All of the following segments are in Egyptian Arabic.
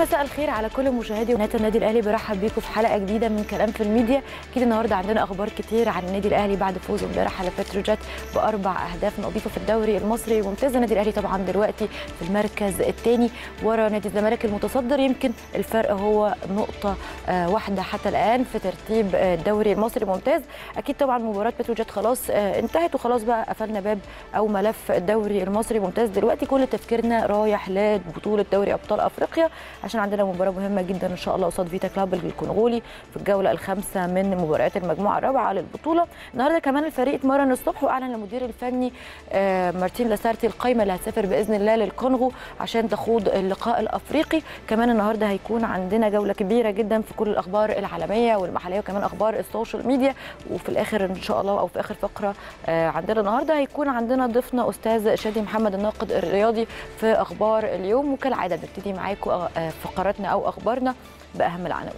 مساء الخير على كل مشاهدي قناه النادي الاهلي برحب بيكم في حلقه جديده من كلام في الميديا اكيد النهارده عندنا اخبار كتير عن النادي الاهلي بعد فوزه امبارح على بتروجيت باربع اهداف نظيفه في الدوري المصري ممتاز النادي الاهلي طبعا دلوقتي في المركز الثاني ورا نادي الزمالك المتصدر يمكن الفرق هو نقطه آه، واحده حتى الان في ترتيب آه، الدوري المصري ممتاز اكيد طبعا مباراه بتروجيت خلاص آه، انتهت وخلاص بقى قفلنا باب او ملف الدوري المصري ممتاز دلوقتي كل تفكيرنا رايح لبطوله دوري ابطال افريقيا عشان عندنا مباراه مهمه جدا ان شاء الله قصاد فيتا كلاب الكونغولي في الجوله الخامسه من مباريات المجموعه الرابعه للبطوله النهارده كمان الفريق اتمرن الصبح واعلن المدير الفني آه، مارتين لاسارتي القايمه اللي هتسافر باذن الله للكونغو عشان تخوض اللقاء الافريقي كمان النهارده هيكون عندنا جوله كبيره جدا في كل الاخبار العالميه والمحليه وكمان اخبار السوشيال ميديا وفي الاخر ان شاء الله او في اخر فقره آه، عندنا النهارده هيكون عندنا ضيفنا استاذ شادي محمد الناقد الرياضي في اخبار اليوم وكالعاده بنبتدي معاكم آه، فقراتنا او اخبارنا باهم العناوين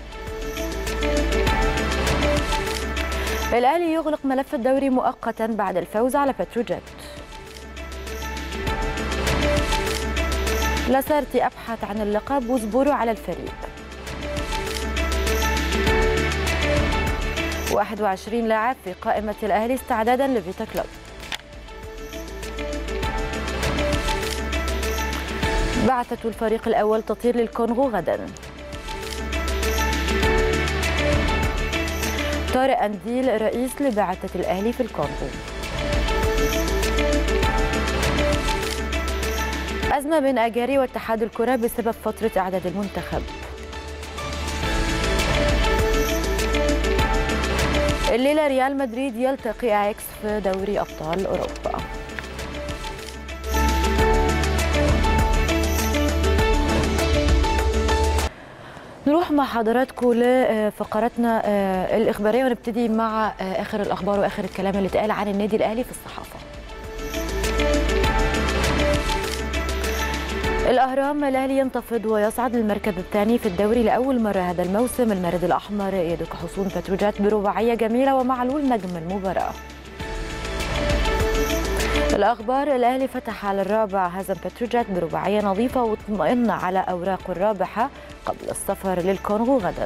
الاهلي يغلق ملف الدوري مؤقتا بعد الفوز على بتروجيت لاسارتي ابحث عن اللقب واصبروا على الفريق 21 لاعب في قائمة الأهلي استعدادا لفيتا كلوب بعثة الفريق الأول تطير للكونغو غدا طارق أنديل رئيس لبعثة الأهلي في الكونغو أزمة بين أجاري واتحاد الكرة بسبب فترة إعداد المنتخب الليلة ريال مدريد يلتقي اكس في دوري أبطال أوروبا نروح مع حضراتكم لفقراتنا آه، الإخبارية ونبتدي مع آه، آخر الأخبار وآخر الكلام اللي اتقال عن النادي الأهلي في الصحافة الأهرام الأهلي ينتفض ويصعد للمركز الثاني في الدوري لأول مرة هذا الموسم المارد الأحمر يدك حصون بتروجات برباعية جميلة ومعلول نجم المباراة الأخبار الأهلي فتح على الرابع هزم بتروجات برباعية نظيفة واطمئن على أوراقه الرابحة قبل السفر للكونغو غدا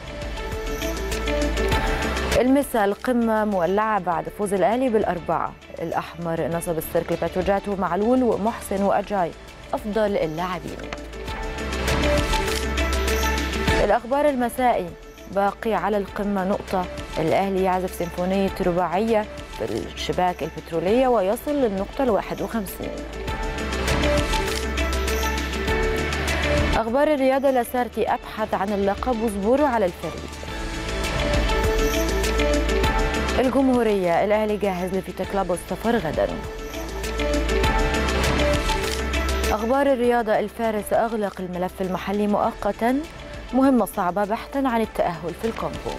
المسا القمة مولعة بعد فوز الأهلي بالأربعة الأحمر نصب السيركل بتروجات ومعلول ومحسن وأجاي أفضل اللاعبين الأخبار المسائي باقي على القمة نقطة الأهلي يعزف سيمفونية رباعية في الشباك البترولية ويصل للنقطة الواحد وخمسين أخبار الرياضة لاسارتي أبحث عن اللقب واصبروا على الفريق الجمهورية الأهلي جاهز لفيتا كلاب والسفر غدا أخبار الرياضة الفارس أغلق الملف المحلي مؤقتا مهمة صعبة بحثا عن التأهل في الكونغو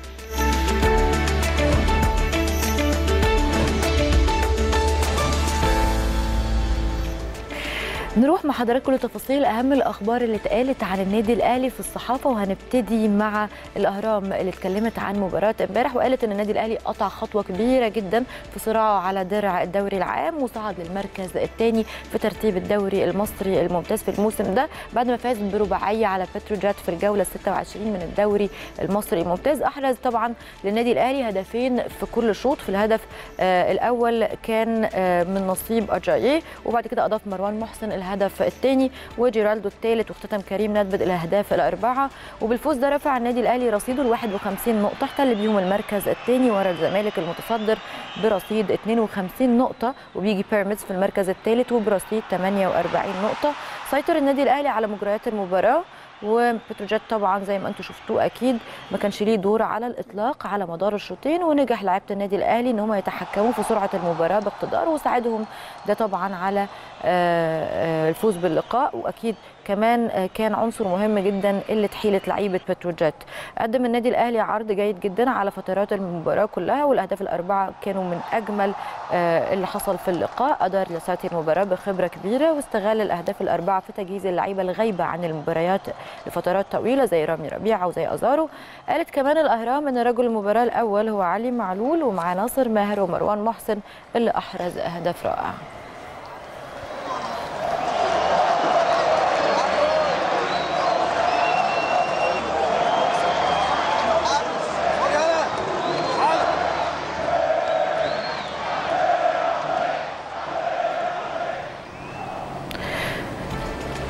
نروح مع حضراتكم لتفاصيل اهم الاخبار اللي اتقالت عن النادي الاهلي في الصحافه وهنبتدي مع الاهرام اللي اتكلمت عن مباراه امبارح وقالت ان النادي الاهلي قطع خطوه كبيره جدا في صراعه على درع الدوري العام وصعد للمركز الثاني في ترتيب الدوري المصري الممتاز في الموسم ده بعد ما فاز برباعيه على بتروجيت في الجوله 26 من الدوري المصري الممتاز احرز طبعا للنادي الاهلي هدفين في كل شوط في الهدف آه الاول كان آه من نصيب اجاييه وبعد كده اضاف مروان محسن الهدف الثاني وجيرالدو الثالث واختتم كريم ندبد الاهداف الاربعه وبالفوز ده رفع النادي الاهلي رصيده ل 51 نقطه احتل بيهم المركز الثاني ورا الزمالك المتصدر برصيد 52 نقطه وبيجي بيراميدز في المركز الثالث وبرصيد 48 نقطه سيطر النادي الاهلي على مجريات المباراه وبتروجيت طبعا زي ما انتم شفتوه اكيد ما كانش ليه دور على الاطلاق على مدار الشوطين ونجح لعيبه النادي الاهلي ان هم يتحكموا في سرعه المباراه باقتدار وساعدهم ده طبعا على الفوز باللقاء واكيد كمان كان عنصر مهم جدا قله حيله لعيبه بتروجيت قدم النادي الاهلي عرض جيد جدا على فترات المباراه كلها والاهداف الاربعه كانوا من اجمل اللي حصل في اللقاء ادار لساتي المباراه بخبره كبيره واستغل الاهداف الاربعه في تجهيز اللعيبه الغايبه عن المباريات لفترات طويله زي رامي ربيعه وزي ازارو قالت كمان الاهرام ان رجل المباراه الاول هو علي معلول ومع ناصر ماهر ومروان محسن اللي احرز اهداف رائعه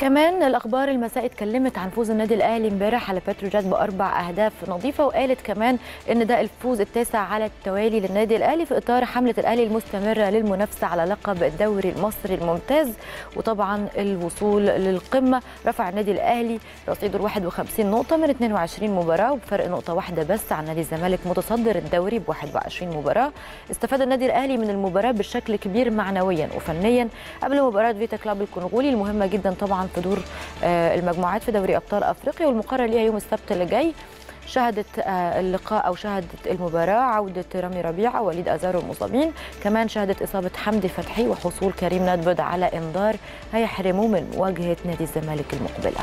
كمان الاخبار المساء اتكلمت عن فوز النادي الاهلي امبارح على بتروجيت باربع اهداف نظيفه وقالت كمان ان ده الفوز التاسع على التوالي للنادي الاهلي في اطار حمله الاهلي المستمره للمنافسه على لقب الدوري المصري الممتاز وطبعا الوصول للقمه رفع النادي الاهلي رصيده 51 نقطه من 22 مباراه وبفرق نقطه واحده بس عن نادي الزمالك متصدر الدوري ب 21 مباراه استفاد النادي الاهلي من المباراه بشكل كبير معنويا وفنيا قبل مباراه فيتا كلاب الكونغولي المهمه جدا طبعا في دور المجموعات في دوري ابطال افريقيا والمقرر ليها يوم السبت اللي جاي شهدت اللقاء او شهدت المباراه عوده رامي ربيعه ووليد ازارو المصابين كمان شهدت اصابه حمدي فتحي وحصول كريم ندبد على انذار هيحرموه من مواجهه نادي الزمالك المقبله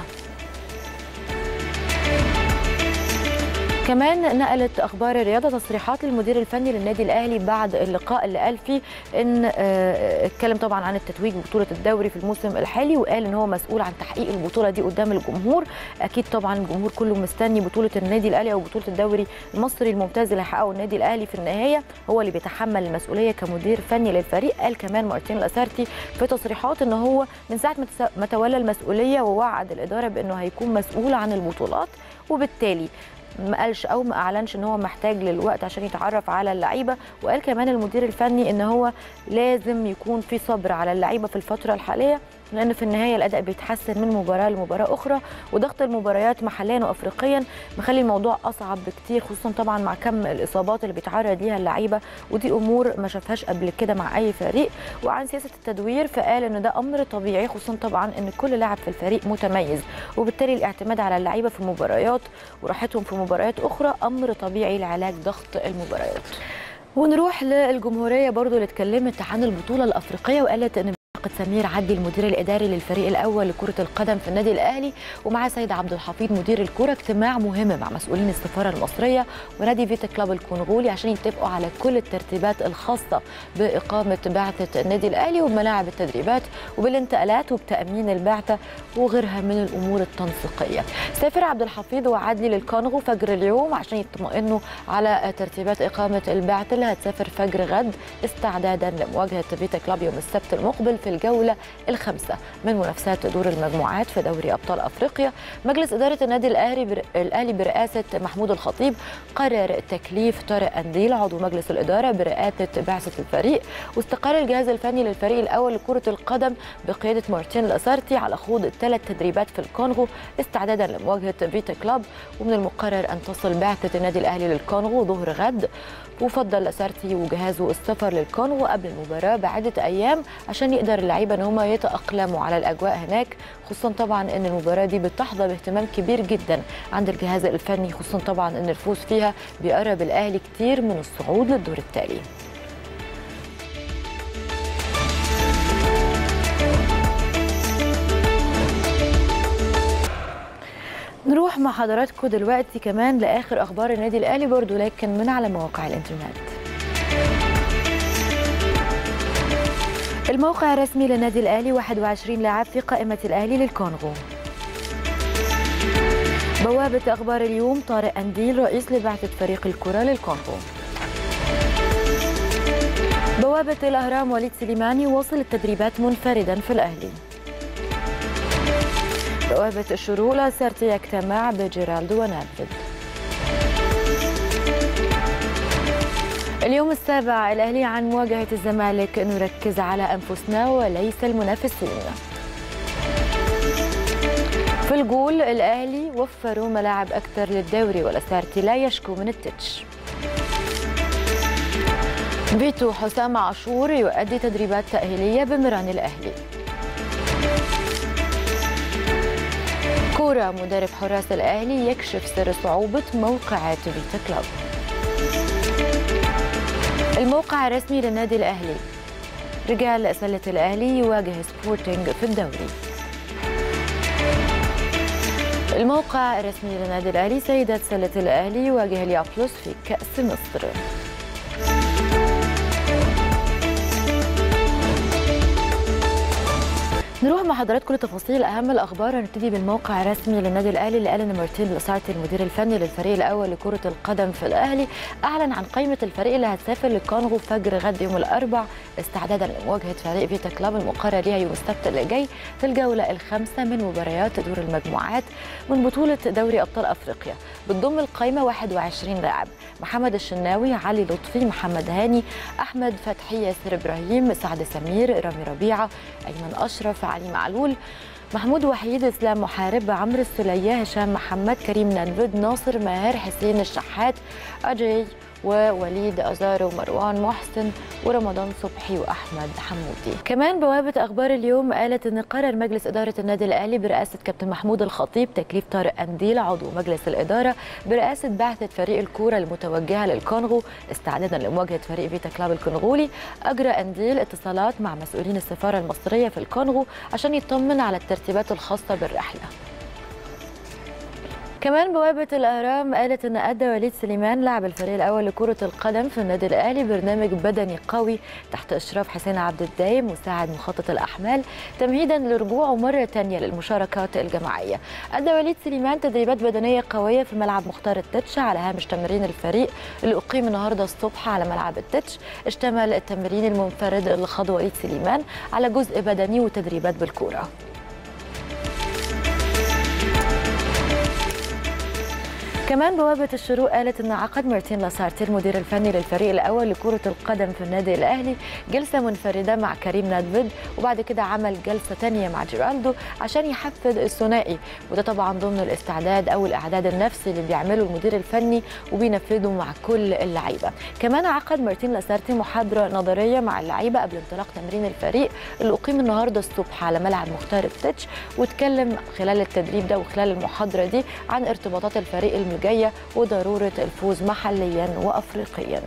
كمان نقلت اخبار الرياضه تصريحات للمدير الفني للنادي الاهلي بعد اللقاء اللي قال فيه ان اتكلم طبعا عن التتويج ببطوله الدوري في الموسم الحالي وقال ان هو مسؤول عن تحقيق البطوله دي قدام الجمهور اكيد طبعا الجمهور كله مستني بطوله النادي الاهلي او بطوله الدوري المصري الممتاز اللي هيحققه النادي الاهلي في النهايه هو اللي بيتحمل المسؤوليه كمدير فني للفريق قال كمان مارتين الاسارتي في تصريحات ان هو من ساعه ما تولى المسؤوليه ووعد الاداره بانه هيكون مسؤول عن البطولات وبالتالي ما قالش او ما اعلنش ان هو محتاج للوقت عشان يتعرف على اللعيبه وقال كمان المدير الفني ان هو لازم يكون في صبر على اللعيبه في الفتره الحاليه لان في النهايه الاداء بيتحسن من مباراه لمباراه اخرى وضغط المباريات محليا وافريقيا مخلي الموضوع اصعب بكتير خصوصا طبعا مع كم الاصابات اللي بيتعرض ليها اللعيبه ودي امور ما شافهاش قبل كده مع اي فريق وعن سياسه التدوير فقال ان ده امر طبيعي خصوصا طبعا ان كل لاعب في الفريق متميز وبالتالي الاعتماد على اللعيبه في المباريات وراحتهم في مباريات اخرى امر طبيعي لعلاج ضغط المباريات ونروح للجمهوريه برضو اللي اتكلمت عن البطوله الافريقيه وقالت ان سمير عدي المدير الاداري للفريق الاول لكره القدم في النادي الاهلي ومعاه سيد عبد الحفيظ مدير الكره اجتماع مهم مع مسؤولين السفاره المصريه ونادي فيتا كلاب الكونغولي عشان يتفقوا على كل الترتيبات الخاصه باقامه بعثه النادي الاهلي وبملاعب التدريبات وبالانتقالات وبتامين البعثه وغيرها من الامور التنسيقيه. سافر عبد الحفيظ وعدلي للكونغو فجر اليوم عشان يطمئنوا على ترتيبات اقامه البعثه اللي هتسافر فجر غد استعدادا لمواجهه فيتا كلاب يوم السبت المقبل في الجولة الخامسة من منافسات دور المجموعات في دوري أبطال أفريقيا مجلس إدارة النادي الأهلي بر... الأهلي برئاسة محمود الخطيب قرر تكليف طارق أنديل عضو مجلس الإدارة برئاسة بعثة الفريق واستقال الجهاز الفني للفريق الأول لكرة القدم بقيادة مارتين الأسارتي على خوض ثلاث تدريبات في الكونغو استعدادا لمواجهة فيتا كلاب ومن المقرر أن تصل بعثة النادي الأهلي للكونغو ظهر غد وفضل لاسارتي وجهازه السفر للكونغو قبل المباراه بعده ايام عشان يقدر اللعيبه ان هم يتاقلموا على الاجواء هناك خصوصا طبعا ان المباراه دي بتحظى باهتمام كبير جدا عند الجهاز الفني خصوصا طبعا ان الفوز فيها بيقرب الاهلي كتير من الصعود للدور التالي نروح مع حضراتكم دلوقتي كمان لاخر اخبار النادي الاهلي برضو لكن من على مواقع الانترنت الموقع الرسمي للنادي الاهلي 21 لاعب في قائمه الاهلي للكونغو بوابه اخبار اليوم طارق انديل رئيس لبعثه فريق الكره للكونغو بوابه الاهرام وليد سليماني واصل التدريبات منفردا في الاهلي بوابة الشروق سارتي يجتمع بجيرالدو ونافذ اليوم السابع الأهلي عن مواجهة الزمالك نركز على أنفسنا وليس المنافسين في الجول الأهلي وفروا ملاعب أكثر للدوري والأسارتي لا يشكو من التتش فيتو حسام عاشور يؤدي تدريبات تأهيلية بمران الأهلي كورة مدرب حراس الأهلي يكشف سر صعوبة موقعات فيتا كلوب الموقع الرسمي للنادي الأهلي رجال سلة الأهلي يواجه سبورتينج في الدوري الموقع الرسمي للنادي الأهلي سيدات سلة الأهلي يواجه اليابلس في كأس مصر نروح مع حضراتكم لتفاصيل اهم الاخبار هنبتدي بالموقع الرسمي للنادي الاهلي اللي قال ان مارتين لاسارتي المدير الفني للفريق الاول لكره القدم في الاهلي اعلن عن قائمه الفريق اللي هتسافر للكونغو فجر غد يوم الاربع استعدادا لمواجهه فريق فيتا كلاب المقرر ليها يوم السبت اللي جاي في الجوله الخامسه من مباريات دور المجموعات من بطوله دوري ابطال افريقيا بتضم القائمه 21 لاعب محمد الشناوي علي لطفي محمد هاني احمد فتحي ياسر ابراهيم سعد سمير رامي ربيعه ايمن اشرف علي معلول محمود وحيد اسلام محارب عمرو السليه هشام محمد كريم ننفد ناصر ماهر حسين الشحات اجي ووليد أزار ومروان محسن ورمضان صبحي وأحمد حمودي كمان بوابة أخبار اليوم قالت أن قرر مجلس إدارة النادي الأهلي برئاسة كابتن محمود الخطيب تكليف طارق أنديل عضو مجلس الإدارة برئاسة بعثة فريق الكورة المتوجهة للكونغو استعدادا لمواجهة فريق فيتا كلاب الكونغولي أجرى أنديل اتصالات مع مسؤولين السفارة المصرية في الكونغو عشان يطمن على الترتيبات الخاصة بالرحلة كمان بوابة الأهرام قالت أن أدى وليد سليمان لاعب الفريق الأول لكرة القدم في النادي الأهلي برنامج بدني قوي تحت إشراف حسين عبد الدايم مساعد مخطط الأحمال تمهيدا لرجوعه مرة تانية للمشاركات الجماعية أدى وليد سليمان تدريبات بدنية قوية في ملعب مختار التتش على هامش تمرين الفريق اللي أقيم النهاردة الصبح على ملعب التتش اشتمل التمرين المنفرد اللي خاضه وليد سليمان على جزء بدني وتدريبات بالكورة كمان بوابة الشروق قالت أن عقد مارتين لاسارتي المدير الفني للفريق الأول لكرة القدم في النادي الأهلي جلسة منفردة مع كريم نادفيد وبعد كده عمل جلسة تانية مع جيرالدو عشان يحفز الثنائي وده طبعا ضمن الاستعداد أو الإعداد النفسي اللي بيعمله المدير الفني وبينفذه مع كل اللعيبة كمان عقد مارتين لاسارتي محاضرة نظرية مع اللعيبة قبل انطلاق تمرين الفريق اللي أقيم النهاردة الصبح على ملعب مختار التتش واتكلم خلال التدريب ده وخلال المحاضرة دي عن ارتباطات الفريق الم الجاية وضرورة الفوز محليا وأفريقيا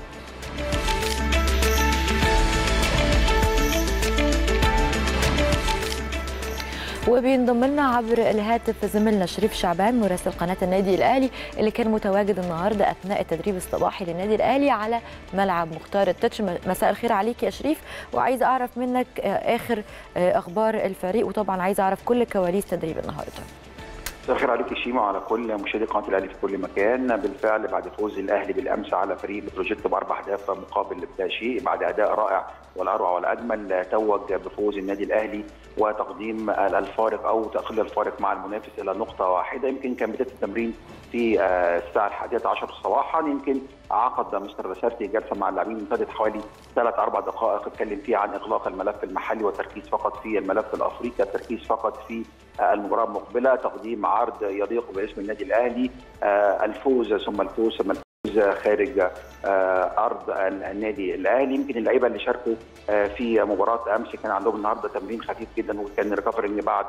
وبينضم لنا عبر الهاتف زميلنا شريف شعبان مراسل قناه النادي الاهلي اللي كان متواجد النهارده اثناء التدريب الصباحي للنادي الاهلي على ملعب مختار التتش مساء الخير عليك يا شريف وعايزه اعرف منك اخر اخبار الفريق وطبعا عايزه اعرف كل كواليس تدريب النهارده مساء الخير عليك شيما وعلى كل مشاهدي قناه الاهلي في كل مكان بالفعل بعد فوز الاهلي بالامس على فريق بتروجيت باربع اهداف مقابل لا شيء بعد اداء رائع والاروع والاجمل توج بفوز النادي الاهلي وتقديم الفارق او تاخير الفارق مع المنافس الى نقطه واحده يمكن كان بدايه التمرين في الساعه الحادية عشر صباحا يمكن عقد مستر بسارتي جلسه مع اللاعبين امتدت حوالي ثلاث اربع دقائق اتكلم فيها عن اغلاق الملف المحلي والتركيز فقط في الملف الافريقي التركيز فقط في المباراه المقبله تقديم عرض يليق باسم النادي الاهلي الفوز ثم الفوز ثم الفوز خارج ارض النادي الاهلي يمكن اللعيبه اللي شاركوا في مباراه امس كان عندهم النهارده تمرين خفيف جدا وكان ريكفرنج بعد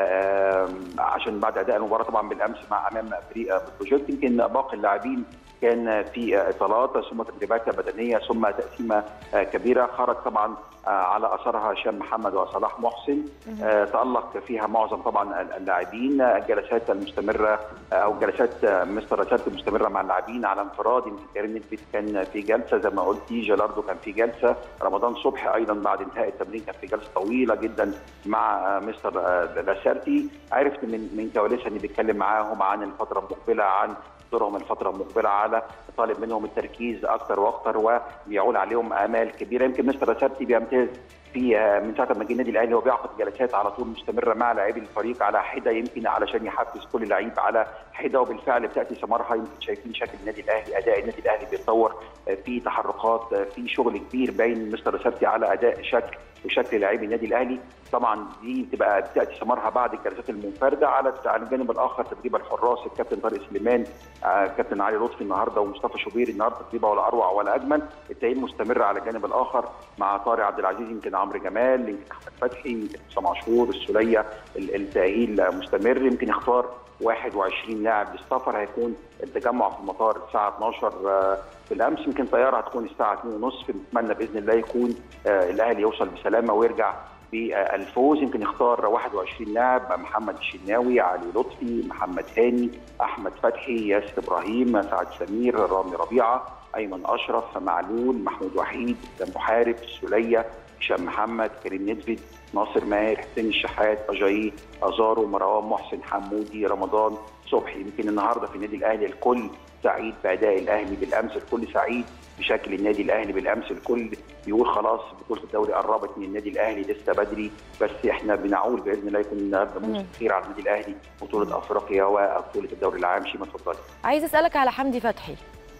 عشان بعد اداء المباراه طبعا بالامس مع امام فريق بتروجيت يمكن باقي اللاعبين كان في اطالات ثم تدريبات بدنيه ثم تقسيمه كبيره خرج طبعا على اثرها هشام محمد وصلاح محسن تالق فيها معظم طبعا اللاعبين الجلسات المستمره او جلسات مستر رشاد المستمره مع اللاعبين على انفراد يمكن كريم نسبت كان في جلسه زي ما قلتي جيلاردو كان في جلسه رمضان صبحي ايضا بعد انتهاء التمرين كان في جلسه طويله جدا مع مستر لاسارتي عرفت من من كواليسها اني بيتكلم معاهم عن الفتره المقبله عن دورهم الفتره المقبله على طالب منهم التركيز اكثر واكثر وبيعول عليهم امال كبيره يمكن مستر رسالتي بيمتاز في من ساعه ما جه النادي الاهلي هو بيعقد جلسات على طول مستمره مع لاعبي الفريق على حده يمكن علشان يحفز كل لعيب على حده وبالفعل بتاتي ثمارها يمكن شايفين شكل النادي الاهلي اداء النادي الاهلي بيتطور في تحركات في شغل كبير باين مستر رسالتي على اداء شكل وشكل لاعبي النادي الاهلي طبعا دي بتبقى بتاتي ثمارها بعد الجلسات المنفرده على على الجانب الاخر تدريب الحراس الكابتن طارق سليمان آه كابتن علي لطفي النهارده ومصطفى شوبير النهارده تدريبه ولا اروع ولا اجمل التأهيل مستمر على الجانب الاخر مع طارق عبد العزيز يمكن عمرو جمال يمكن احمد فتحي يمكن حسام عاشور السوليه التأهيل مستمر يمكن يختار 21 لاعب للسفر هيكون التجمع في المطار الساعه 12 في الامس يمكن طياره هتكون الساعه 2:30 نتمنى باذن الله يكون الاهلي يوصل بسلامه ويرجع بالفوز يمكن يختار 21 لاعب محمد الشناوي علي لطفي محمد هاني احمد فتحي ياسر ابراهيم سعد سمير رامي ربيعه ايمن اشرف معلول محمود وحيد محارب السوليه هشام محمد كريم ندفد ناصر ماهر حسين الشحات اجاي ازارو مروان محسن حمودي رمضان صبحي يمكن النهارده في النادي الاهلي الكل سعيد باداء الاهلي بالامس الكل سعيد بشكل النادي الاهلي بالامس الكل بيقول خلاص بطوله الدوري قربت من النادي الاهلي لسه بدري بس احنا بنعول باذن الله يكون موسم خير على النادي الاهلي بطوله افريقيا وبطوله الدوري العام شيماء اتفضلي عايز اسالك على حمدي فتحي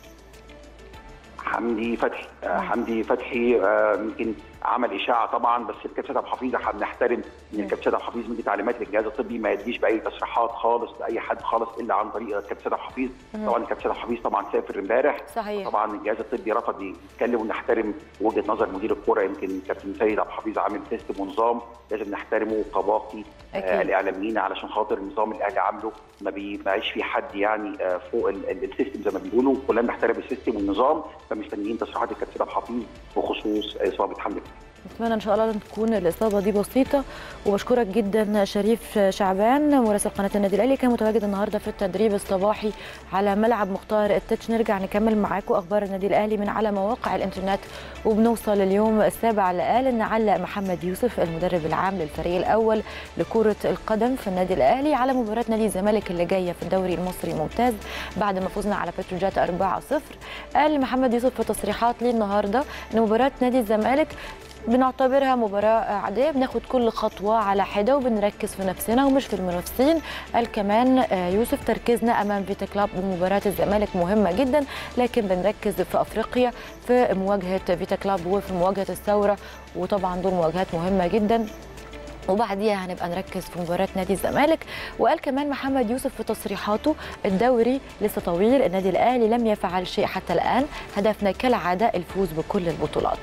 حمدي فتحي آه حمدي فتحي يمكن آه عمل اشاعه طبعا بس الكابتن عبد الحفيظ احنا بنحترم ان الكابتن عبد الحفيظ مدي تعليمات للجهاز الطبي ما يديش باي تصريحات خالص لاي حد خالص الا عن طريق الكابتن عبد الحفيظ طبعا الكابتن عبد الحفيظ طبعا سافر امبارح صحيح طبعا الجهاز الطبي رفض يتكلم ونحترم وجهه نظر مدير الكره يمكن الكابتن سيد عبد الحفيظ عامل سيستم ونظام لازم نحترمه كباقي آه الاعلاميين علشان خاطر النظام الاهلي عامله ما بيبقاش في حد يعني آه فوق السيستم زي ما بيقولوا كلنا بنحترم السيستم والنظام فمستنيين تصريحات الكابتن عبد الحفيظ بخصوص اصابه حمدي نتمنى ان شاء الله تكون الاصابه دي بسيطه وبشكرك جدا شريف شعبان مراسل قناه النادي الاهلي كان متواجد النهارده في التدريب الصباحي على ملعب مختار التتش نرجع نكمل معاكم اخبار النادي الاهلي من على مواقع الانترنت وبنوصل اليوم السابع اللي قال ان علق محمد يوسف المدرب العام للفريق الاول لكره القدم في النادي الاهلي على مباراه نادي الزمالك اللي جايه في الدوري المصري الممتاز بعد ما فزنا على بتروجيت 4-0 قال محمد يوسف في تصريحات ليه النهارده ان مباراه نادي الزمالك بنعتبرها مباراة عادية بناخد كل خطوة على حدة وبنركز في نفسنا ومش في المنافسين قال كمان يوسف تركيزنا أمام فيتا كلاب ومباراة الزمالك مهمة جدا لكن بنركز في أفريقيا في مواجهة فيتا كلاب وفي مواجهة الثورة وطبعا دول مواجهات مهمة جدا وبعديها هنبقى نركز في مباراه نادي الزمالك وقال كمان محمد يوسف في تصريحاته الدوري لسه طويل النادي الاهلي لم يفعل شيء حتى الان هدفنا كالعاده الفوز بكل البطولات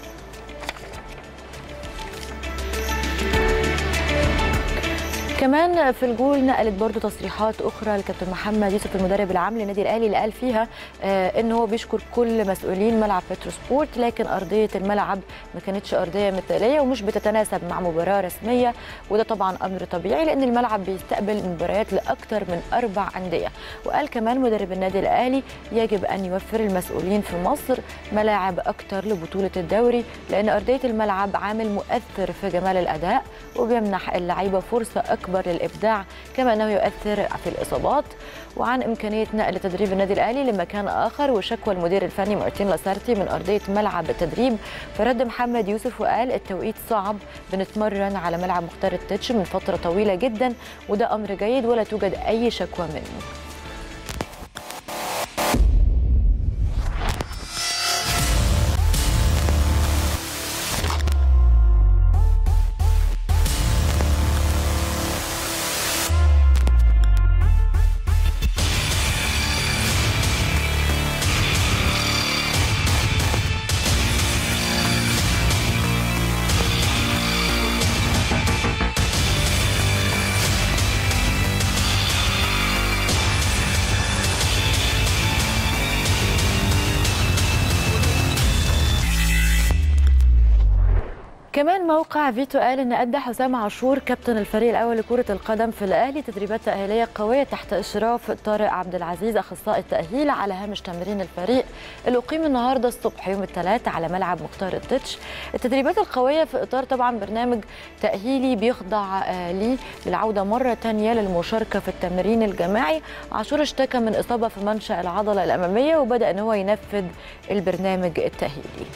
كمان في الجول نقلت برضو تصريحات اخرى لكابتن محمد يوسف المدرب العام للنادي الاهلي اللي قال فيها آه ان هو بيشكر كل مسؤولين ملعب بترو سبورت لكن ارضيه الملعب ما كانتش ارضيه مثاليه ومش بتتناسب مع مباراه رسميه وده طبعا امر طبيعي لان الملعب بيستقبل مباريات لاكثر من اربع انديه وقال كمان مدرب النادي الاهلي يجب ان يوفر المسؤولين في مصر ملاعب اكثر لبطوله الدوري لان ارضيه الملعب عامل مؤثر في جمال الاداء وبيمنح اللعيبه فرصه اكبر اكبر للابداع كما انه يؤثر في الاصابات وعن امكانيه نقل تدريب النادي الاهلي لمكان اخر وشكوى المدير الفني مارتين لاسارتي من ارضيه ملعب التدريب فرد محمد يوسف وقال التوقيت صعب بنتمرن على ملعب مختار التتش من فتره طويله جدا وده امر جيد ولا توجد اي شكوى منه كمان موقع فيتو قال ان ادى حسام عاشور كابتن الفريق الاول لكره القدم في الاهلي تدريبات تاهيليه قويه تحت اشراف طارق عبد العزيز اخصائي التاهيل على هامش تمرين الفريق اللي اقيم النهارده الصبح يوم الثلاثاء على ملعب مختار التتش التدريبات القويه في اطار طبعا برنامج تاهيلي بيخضع ليه للعوده مره ثانيه للمشاركه في التمرين الجماعي عاشور اشتكى من اصابه في منشا العضله الاماميه وبدا ان هو ينفذ البرنامج التاهيلي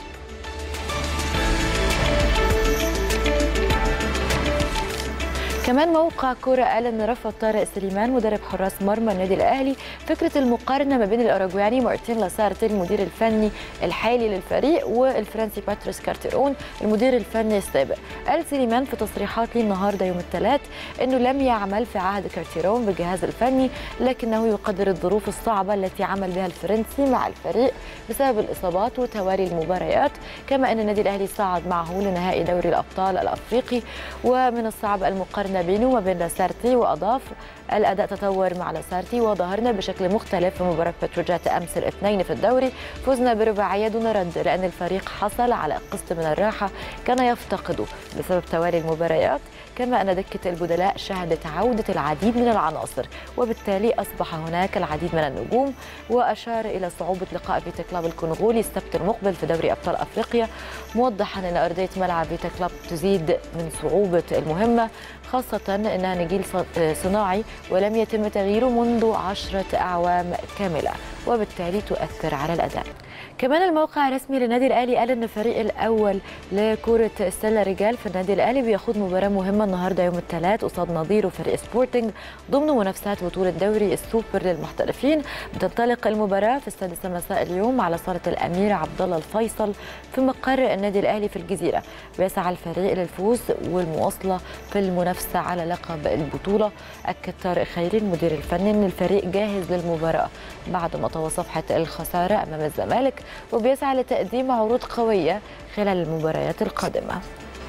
كمان موقع كوره قال ان رفض طارق سليمان مدرب حراس مرمى النادي الاهلي فكره المقارنه ما بين الاوروجواني مارتين لاسارتي المدير الفني الحالي للفريق والفرنسي باتريس كارتيرون المدير الفني السابق قال سليمان في تصريحات ليه النهارده يوم الثلاث انه لم يعمل في عهد كارتيرون بالجهاز الفني لكنه يقدر الظروف الصعبه التي عمل بها الفرنسي مع الفريق بسبب الاصابات وتوالي المباريات كما ان النادي الاهلي صعد معه لنهائي دوري الابطال الافريقي ومن الصعب المقارنه بينه وبين لاسارتي واضاف الاداء تطور مع لاسارتي وظهرنا بشكل مختلف في مباراه بتروجيت امس الاثنين في الدوري فزنا برباعيه دون رد لان الفريق حصل على قسط من الراحه كان يفتقده بسبب توالي المباريات كما أن دكة البدلاء شهدت عودة العديد من العناصر وبالتالي أصبح هناك العديد من النجوم وأشار إلى صعوبة لقاء فيتا كلاب الكونغولي السبت المقبل في دوري أبطال أفريقيا موضحا أن أرضية ملعب فيتا كلاب تزيد من صعوبة المهمة خاصة أنها نجيل صناعي ولم يتم تغييره منذ عشرة أعوام كاملة وبالتالي تؤثر على الأداء كمان الموقع الرسمي للنادي الاهلي قال ان الفريق الاول لكره السله رجال في النادي الاهلي بيخوض مباراه مهمه النهارده يوم الثلاث قصاد نظيره فريق سبورتنج ضمن منافسات بطوله دوري السوبر للمحترفين بتنطلق المباراه في السادسه مساء اليوم على صاله الامير عبد الله الفيصل في مقر النادي الاهلي في الجزيره بيسعى الفريق للفوز والمواصله في المنافسه على لقب البطوله اكد طارق خيري المدير الفني ان الفريق جاهز للمباراه بعد ما طوى صفحه الخساره امام الزمالك وبيسعى لتقديم عروض قوية خلال المباريات القادمة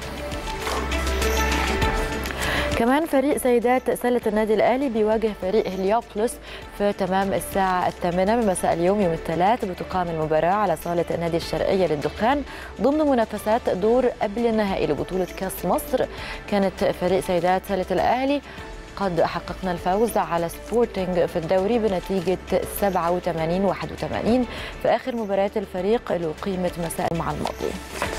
كمان فريق سيدات سلة النادي الأهلي بيواجه فريق هليوبلس في تمام الساعة الثامنة من مساء اليوم يوم الثلاث بتقام المباراة على صالة النادي الشرقية للدخان ضمن منافسات دور قبل النهائي لبطولة كأس مصر كانت فريق سيدات سلة الأهلي قد حققنا الفوز على سبورتنج في الدوري بنتيجة 87 81 في آخر مباريات الفريق اللي أقيمت مساء مع الماضي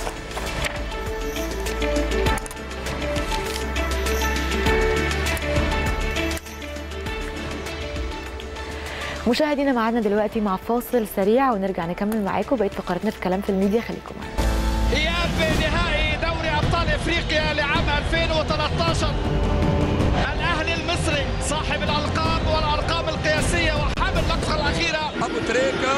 مشاهدينا معانا دلوقتي مع فاصل سريع ونرجع نكمل معاكم بقيه فقراتنا في كلام في الميديا خليكم معانا اياب نهائي دوري ابطال افريقيا لعام 2013 الاهلي المصري صاحب الالقاب والارقام القياسيه وحامل اللقطه الاخيره ابو تريكه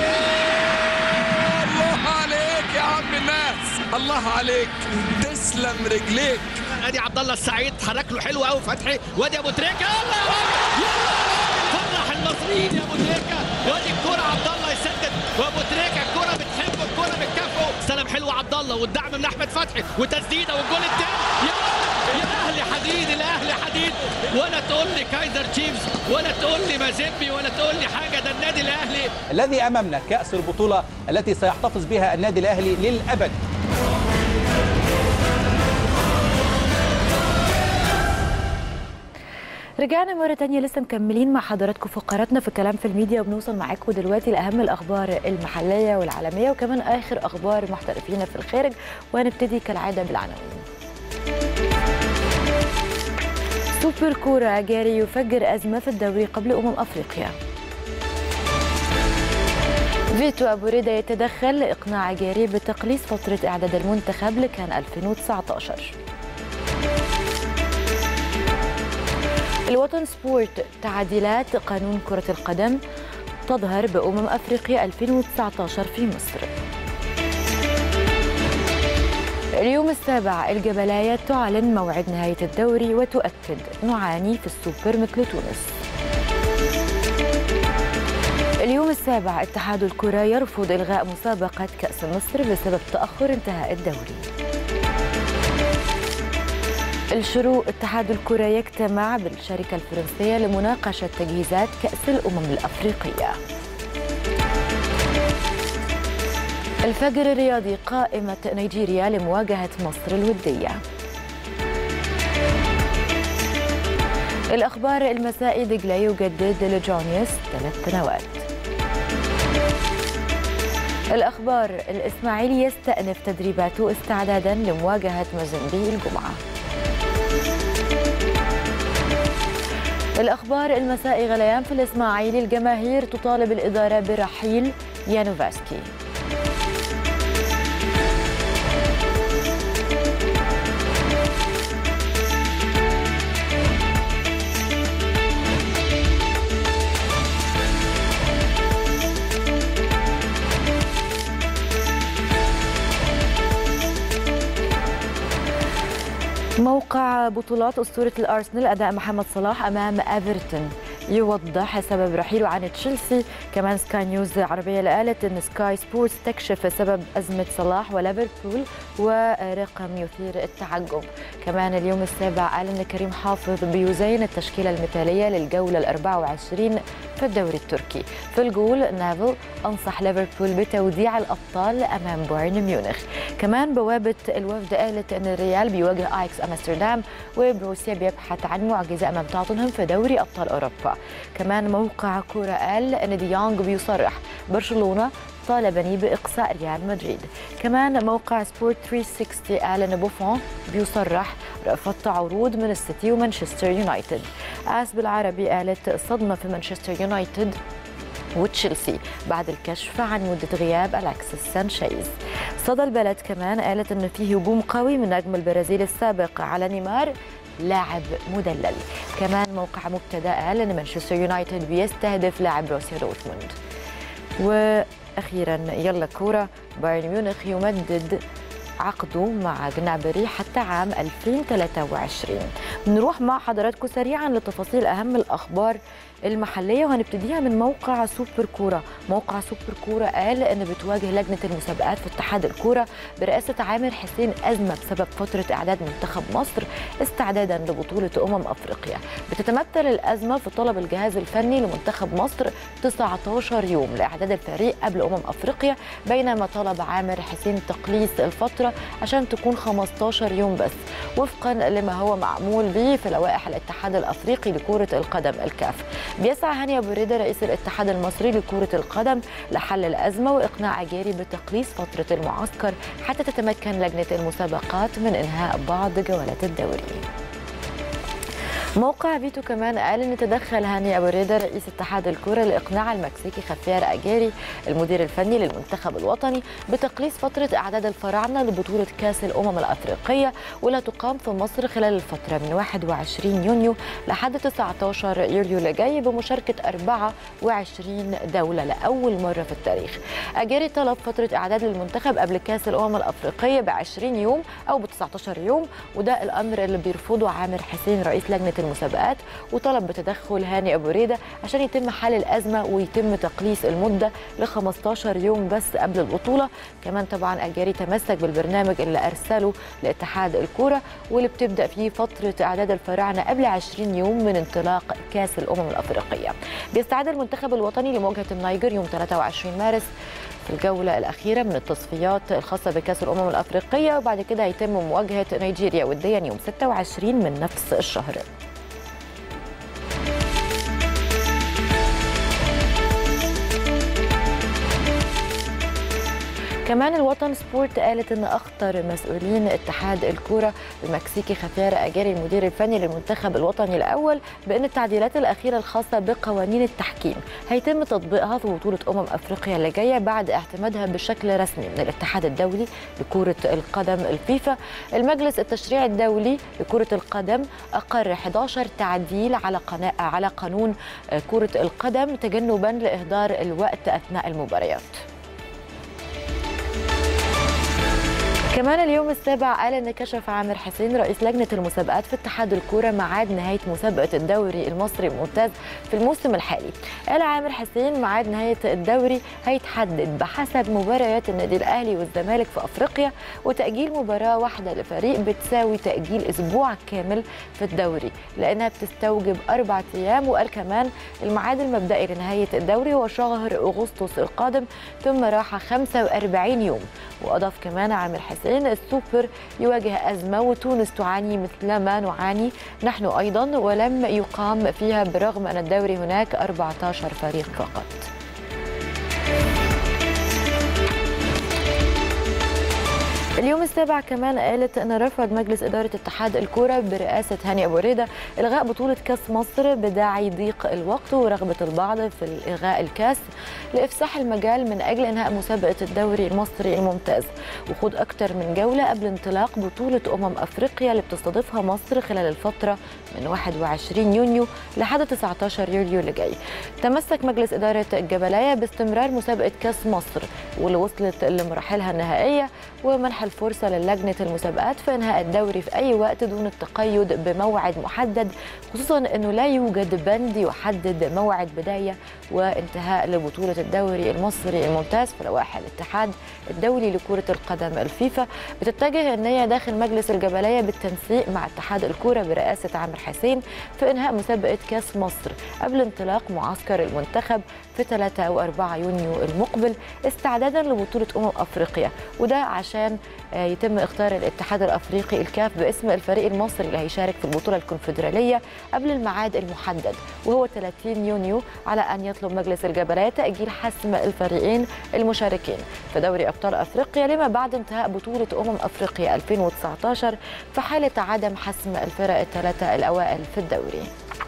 الله عليك يا عم الناس الله عليك تسلم رجليك ادي عبد الله السعيد حرك له حلو قوي فتحي وادي ابو تريكه يلا يا راجل فرح المصريين يا ابو تريكه وادي الكوره عبد الله يسدد وابو تريكه الكوره بتحبه الكوره بتكافئه استلم حلو عبد الله والدعم من احمد فتحي وتسديده والجول الثاني يا يا اهلي حديد الاهلي حديد ولا تقول لي كايزر تشيفز ولا تقول لي مازيمبي ولا تقول لي حاجه ده النادي الاهلي الذي امامنا كاس البطوله التي سيحتفظ بها النادي الاهلي للابد رجعنا مرة تانية لسه مكملين مع حضراتكم فقراتنا في كلام في الميديا وبنوصل معاكم دلوقتي لأهم الأخبار المحلية والعالمية وكمان آخر أخبار محترفين في الخارج وهنبتدي كالعادة بالعناوين سوبر كورة جاري يفجر أزمة في الدوري قبل أمم أفريقيا فيتو أبو ريدة يتدخل لإقناع جاري بتقليص فترة إعداد المنتخب لكان 2019 الوطن سبورت تعديلات قانون كرة القدم تظهر بأمم أفريقيا 2019 في مصر اليوم السابع الجبلاية تعلن موعد نهاية الدوري وتؤكد نعاني في السوبر مثل تونس اليوم السابع اتحاد الكرة يرفض إلغاء مسابقة كأس مصر بسبب تأخر انتهاء الدوري الشروق اتحاد الكرة يجتمع بالشركة الفرنسية لمناقشة تجهيزات كأس الأمم الأفريقية الفجر الرياضي قائمة نيجيريا لمواجهة مصر الودية الأخبار المسائي دجلة يجدد لجونيوس ثلاث سنوات الأخبار الإسماعيلي يستأنف تدريباته استعدادا لمواجهة موزمبي الجمعة الأخبار المسائي غليان في الإسماعيلي الجماهير تطالب الإدارة برحيل يانوفاسكي موقع بطولات أسطورة الأرسنال أداء محمد صلاح أمام أفرتون يوضح سبب رحيله عن تشيلسي كمان سكاي نيوز عربية قالت أن سكاي سبورتس تكشف سبب أزمة صلاح وليفربول ورقم يثير التعجب كمان اليوم السابع قال أن كريم حافظ بيزين التشكيلة المثالية للجولة ال 24 في الدوري التركي في الجول نافل أنصح ليفربول بتوديع الأبطال أمام بايرن ميونخ كمان بوابة الوفد قالت أن الريال بيواجه آيكس أمستردام وبروسيا بيبحث عن معجزة أمام توتنهام في دوري أبطال أوروبا كمان موقع كورة قال أن ديونج بيصرح برشلونة طالبني بإقصاء ريال مدريد كمان موقع سبورت 360 قال أن بوفون بيصرح رفضت عروض من السيتي ومانشستر يونايتد آس بالعربي قالت صدمة في مانشستر يونايتد وتشيلسي بعد الكشف عن مدة غياب ألكسيس سانشيز صدى البلد كمان قالت أن في هجوم قوي من نجم البرازيل السابق على نيمار لاعب مدلل كمان موقع مبتدا قال ان مانشستر يونايتد بيستهدف لاعب بروسيا دورتموند واخيرا يلا كوره بايرن ميونخ يمدد عقده مع جنابري حتى عام 2023 نروح مع حضراتكم سريعا لتفاصيل اهم الاخبار المحليه وهنبتديها من موقع سوبر كوره موقع سوبر كوره قال ان بتواجه لجنه المسابقات في اتحاد الكوره برئاسه عامر حسين ازمه بسبب فتره اعداد منتخب مصر استعدادا لبطوله امم افريقيا بتتمثل الازمه في طلب الجهاز الفني لمنتخب مصر 19 يوم لاعداد الفريق قبل امم افريقيا بينما طلب عامر حسين تقليص الفتره عشان تكون 15 يوم بس وفقا لما هو معمول به في لوائح الاتحاد الافريقي لكره القدم الكاف بيسعى هاني ابو ريده رئيس الاتحاد المصري لكره القدم لحل الازمه واقناع اجاري بتقليص فتره المعسكر حتى تتمكن لجنه المسابقات من انهاء بعض جولات الدوري موقع فيتو كمان قال ان تدخل هاني ابو ريده رئيس اتحاد الكره لاقناع المكسيكي خفير اجاري المدير الفني للمنتخب الوطني بتقليص فتره اعداد الفراعنه لبطوله كاس الامم الافريقيه واللي تقام في مصر خلال الفتره من 21 يونيو لحد 19 يوليو اللي جاي بمشاركه 24 دوله لاول مره في التاريخ. اجاري طلب فتره اعداد للمنتخب قبل كاس الامم الافريقيه ب 20 يوم او ب 19 يوم وده الامر اللي بيرفضه عامر حسين رئيس لجنه المسابقات وطلب بتدخل هاني ابو ريده عشان يتم حل الازمه ويتم تقليص المده ل 15 يوم بس قبل البطوله كمان طبعا اجاري تمسك بالبرنامج اللي ارسله لاتحاد الكوره واللي بتبدا فيه فتره اعداد الفراعنه قبل 20 يوم من انطلاق كاس الامم الافريقيه بيستعد المنتخب الوطني لمواجهه النيجر يوم 23 مارس في الجولة الأخيرة من التصفيات الخاصة بكأس الأمم الأفريقية وبعد كده هيتم مواجهة نيجيريا وديا يوم 26 من نفس الشهر كمان الوطن سبورت قالت ان اخطر مسؤولين اتحاد الكوره المكسيكي خفير اجاري المدير الفني للمنتخب الوطني الاول بان التعديلات الاخيره الخاصه بقوانين التحكيم هيتم تطبيقها في بطوله امم افريقيا اللي جايه بعد اعتمادها بشكل رسمي من الاتحاد الدولي لكره القدم الفيفا المجلس التشريعي الدولي لكره القدم اقر 11 تعديل على قناة على قانون كره القدم تجنبا لاهدار الوقت اثناء المباريات كمان اليوم السابع قال ان كشف عامر حسين رئيس لجنه المسابقات في اتحاد الكوره ميعاد نهايه مسابقه الدوري المصري الممتاز في الموسم الحالي. قال عامر حسين ميعاد نهايه الدوري هيتحدد بحسب مباريات النادي الاهلي والزمالك في افريقيا وتاجيل مباراه واحده لفريق بتساوي تاجيل اسبوع كامل في الدوري لانها بتستوجب اربع ايام وقال كمان الميعاد المبدئي لنهايه الدوري هو شهر اغسطس القادم ثم راحه 45 يوم واضاف كمان عامر حسين حسين السوبر يواجه أزمة وتونس تعاني مثل ما نعاني نحن أيضا ولم يقام فيها برغم أن الدوري هناك 14 فريق فقط اليوم السابع كمان قالت ان رفض مجلس اداره اتحاد الكوره برئاسه هاني ابو ريده الغاء بطوله كاس مصر بداعي ضيق الوقت ورغبه البعض في الغاء الكاس لافساح المجال من اجل انهاء مسابقه الدوري المصري الممتاز وخوض اكثر من جوله قبل انطلاق بطوله امم افريقيا اللي بتستضيفها مصر خلال الفتره من 21 يونيو لحد 19 يوليو اللي جاي. تمسك مجلس اداره الجبلايه باستمرار مسابقه كاس مصر واللي وصلت لمراحلها النهائيه ومنح الفرصه فرصة للجنة المسابقات في إنهاء الدوري في أي وقت دون التقيد بموعد محدد خصوصا أنه لا يوجد بند يحدد موعد بداية وانتهاء لبطولة الدوري المصري الممتاز في لوائح الاتحاد الدولي لكرة القدم الفيفا بتتجه النية داخل مجلس الجبلية بالتنسيق مع اتحاد الكرة برئاسة عامر حسين في إنهاء مسابقة كأس مصر قبل انطلاق معسكر المنتخب في 3 و4 يونيو المقبل استعدادا لبطولة أمم أفريقيا وده عشان آه، يتم اختيار الاتحاد الأفريقي الكاف باسم الفريق المصري اللي هيشارك في البطولة الكونفدرالية قبل الميعاد المحدد وهو 30 يونيو على أن يطلب مجلس الجبلية تأجيل حسم الفريقين المشاركين في دوري أبطال أفريقيا لما بعد انتهاء بطولة أمم أفريقيا 2019 في حالة عدم حسم الفرق الثلاثة الأوائل في الدوري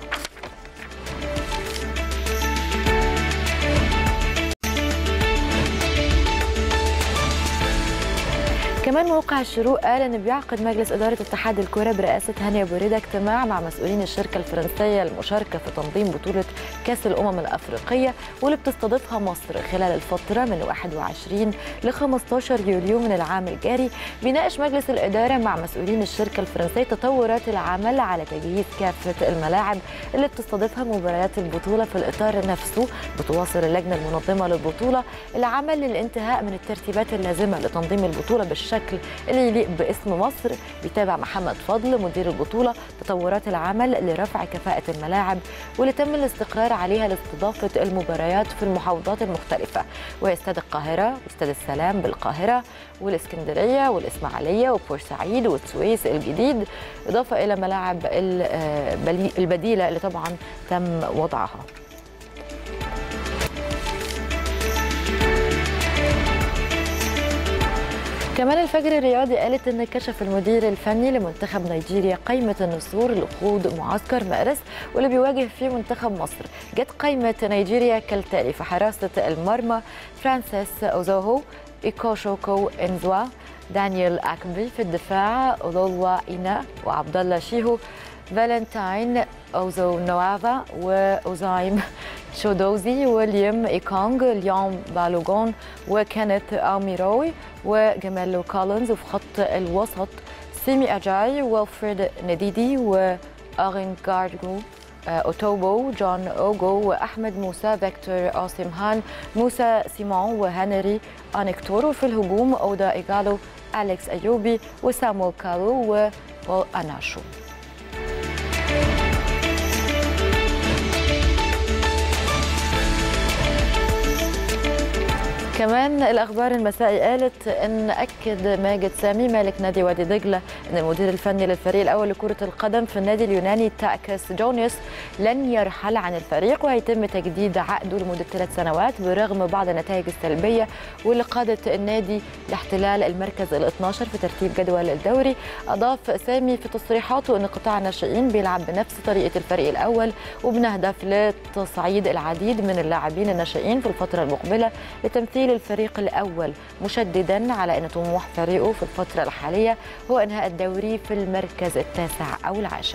كمان موقع الشروق قال ان بيعقد مجلس اداره اتحاد الكره برئاسه هاني ابو ريده اجتماع مع مسؤولين الشركه الفرنسيه المشاركه في تنظيم بطوله كاس الامم الافريقيه واللي بتستضيفها مصر خلال الفتره من 21 ل 15 يوليو من العام الجاري بيناقش مجلس الاداره مع مسؤولين الشركه الفرنسيه تطورات العمل على تجهيز كافه الملاعب اللي بتستضيفها مباريات البطوله في الاطار نفسه بتواصل اللجنه المنظمه للبطوله العمل للانتهاء من الترتيبات اللازمه لتنظيم البطوله بالشكل اللي يليق باسم مصر بيتابع محمد فضل مدير البطوله تطورات العمل لرفع كفاءه الملاعب واللي تم الاستقرار عليها لاستضافه المباريات في المحافظات المختلفه وهي استاد القاهره واستاد السلام بالقاهره والاسكندريه والاسماعيليه وبورسعيد والسويس الجديد اضافه الى ملاعب البلي- البديله اللي طبعا تم وضعها كمان الفجر الرياضي قالت ان كشف المدير الفني لمنتخب نيجيريا قائمه النسور لخوض معسكر مارس واللي بيواجه فيه منتخب مصر جت قائمه نيجيريا كالتالي في حراسه المرمى فرانسيس اوزوهو ايكوشوكو انزوا دانيال اكبي في الدفاع اولولوا اينا وعبد الله شيهو فالنتاين اوزو نوافا واوزايم شودوزي ويليام ايكونغ ليون بالوغون وكينيث اميروي وجمال كولينز وفي خط الوسط سيمي اجاي ويلفريد نديدي واغين جاردو اوتوبو جون اوغو واحمد موسى فيكتور اوسيمهان موسى سيمون وهنري انكتور وفي الهجوم اودا ايغالو اليكس ايوبي وسامويل كالو وبول اناشو كمان الاخبار المسائي قالت ان اكد ماجد سامي مالك نادي وادي دجله ان المدير الفني للفريق الاول لكره القدم في النادي اليوناني تاكس جونيوس لن يرحل عن الفريق وهيتم تجديد عقده لمده ثلاث سنوات برغم بعض النتائج السلبيه واللي قادت النادي لاحتلال المركز ال 12 في ترتيب جدول الدوري اضاف سامي في تصريحاته ان قطاع الناشئين بيلعب بنفس طريقه الفريق الاول وبنهدف لتصعيد العديد من اللاعبين الناشئين في الفتره المقبله لتمثيل الفريق الأول مشددا على أن طموح فريقه في الفترة الحالية هو إنهاء الدوري في المركز التاسع أو العاشر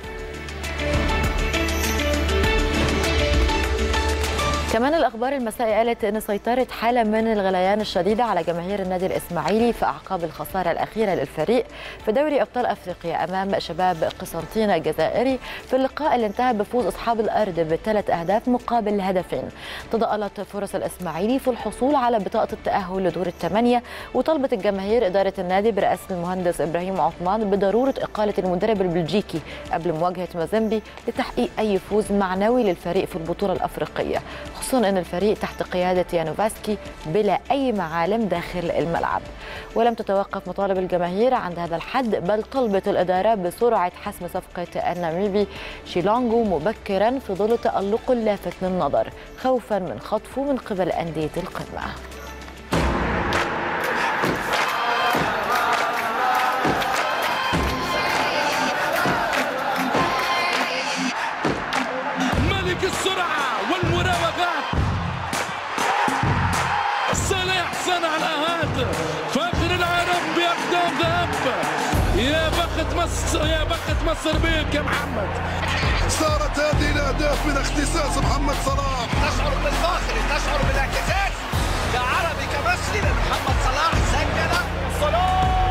كمان الاخبار المسائي قالت ان سيطرت حاله من الغليان الشديده على جماهير النادي الاسماعيلي في اعقاب الخساره الاخيره للفريق في دوري ابطال افريقيا امام شباب قسنطينه الجزائري في اللقاء اللي انتهى بفوز اصحاب الارض بثلاث اهداف مقابل هدفين تضاءلت فرص الاسماعيلي في الحصول على بطاقه التاهل لدور الثمانيه وطلبت الجماهير اداره النادي برئاسه المهندس ابراهيم عثمان بضروره اقاله المدرب البلجيكي قبل مواجهه مازيمبي لتحقيق اي فوز معنوي للفريق في البطوله الافريقيه خصوصا ان الفريق تحت قياده يانوفاسكي بلا اي معالم داخل الملعب ولم تتوقف مطالب الجماهير عند هذا الحد بل طلبت الاداره بسرعه حسم صفقه الناميبي شيلونجو مبكرا في ظل تالقه اللافت للنظر خوفا من خطفه من قبل انديه القمه ملك السرعة والمراوغات صالح صنع الهاتف فاخر العالم بأقدام ذهب يا بخت مصر يا بخت مصر بيك يا محمد صارت هذه الاهداف من اختصاص محمد صلاح تشعر بالفخر تشعر بالاعتزاز كعربي كمصري لأن محمد صلاح سجل صلاح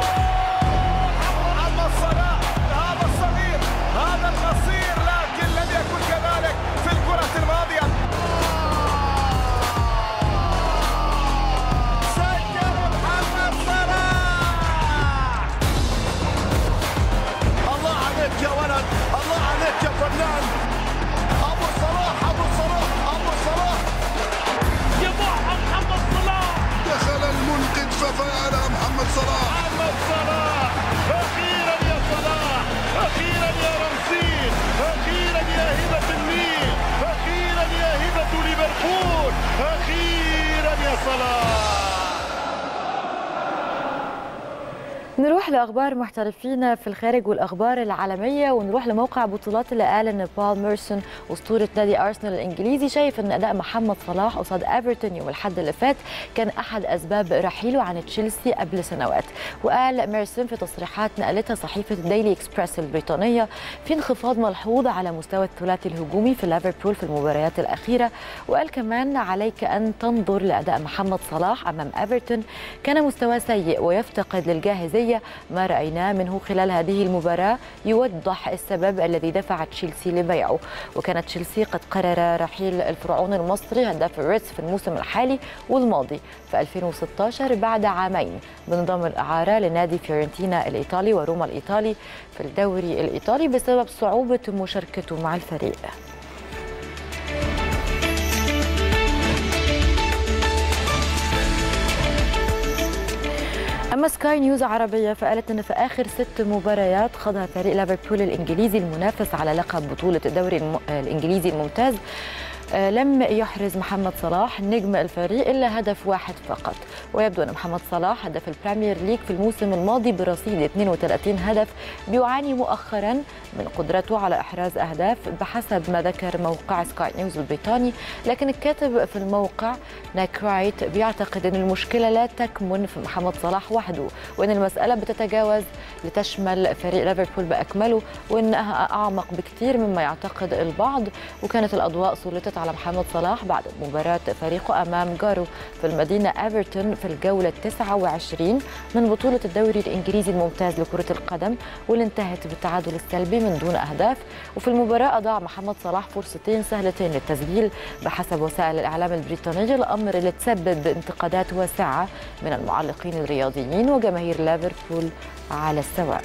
صلاح محمد صلاح اخيرا يا صلاح اخيرا يا رمسيس اخيرا يا هبه النيل اخيرا يا هبه ليفربول اخيرا يا صلاح نروح لاخبار محترفين في الخارج والاخبار العالميه ونروح لموقع بطولات اللي قال ان بول ميرسون اسطوره نادي ارسنال الانجليزي شايف ان اداء محمد صلاح قصاد ايفرتون يوم الاحد اللي فات كان احد اسباب رحيله عن تشيلسي قبل سنوات وقال ميرسون في تصريحات نقلتها صحيفه الديلي اكسبريس البريطانيه في انخفاض ملحوظ على مستوى الثلاثي الهجومي في ليفربول في المباريات الاخيره وقال كمان عليك ان تنظر لاداء محمد صلاح امام ايفرتون كان مستواه سيء ويفتقد للجاهزيه ما رايناه منه خلال هذه المباراه يوضح السبب الذي دفع تشيلسي لبيعه وكانت تشيلسي قد قرر رحيل الفرعون المصري هداف الريتس في الموسم الحالي والماضي في 2016 بعد عامين بنظام الاعاره لنادي فيورنتينا الايطالي وروما الايطالي في الدوري الايطالي بسبب صعوبه مشاركته مع الفريق اما سكاي نيوز عربيه فقالت ان في اخر ست مباريات خاضها فريق ليفربول الانجليزي المنافس على لقب بطوله الدوري الم... الانجليزي الممتاز آه، لم يحرز محمد صلاح نجم الفريق الا هدف واحد فقط ويبدو ان محمد صلاح هدف البريمير ليج في الموسم الماضي برصيد 32 هدف بيعاني مؤخرا من قدرته على احراز اهداف بحسب ما ذكر موقع سكاي نيوز البريطاني لكن الكاتب في الموقع ناك رايت بيعتقد ان المشكله لا تكمن في محمد صلاح وحده وان المساله بتتجاوز لتشمل فريق ليفربول باكمله وانها اعمق بكثير مما يعتقد البعض وكانت الاضواء سلطت على محمد صلاح بعد مباراة فريقه أمام جارو في المدينة إيفرتون في الجولة 29 من بطولة الدوري الإنجليزي الممتاز لكرة القدم واللي انتهت بالتعادل السلبي من دون أهداف وفي المباراة أضاع محمد صلاح فرصتين سهلتين للتسجيل بحسب وسائل الإعلام البريطانية الأمر اللي تسبب انتقادات واسعة من المعلقين الرياضيين وجماهير ليفربول على السواء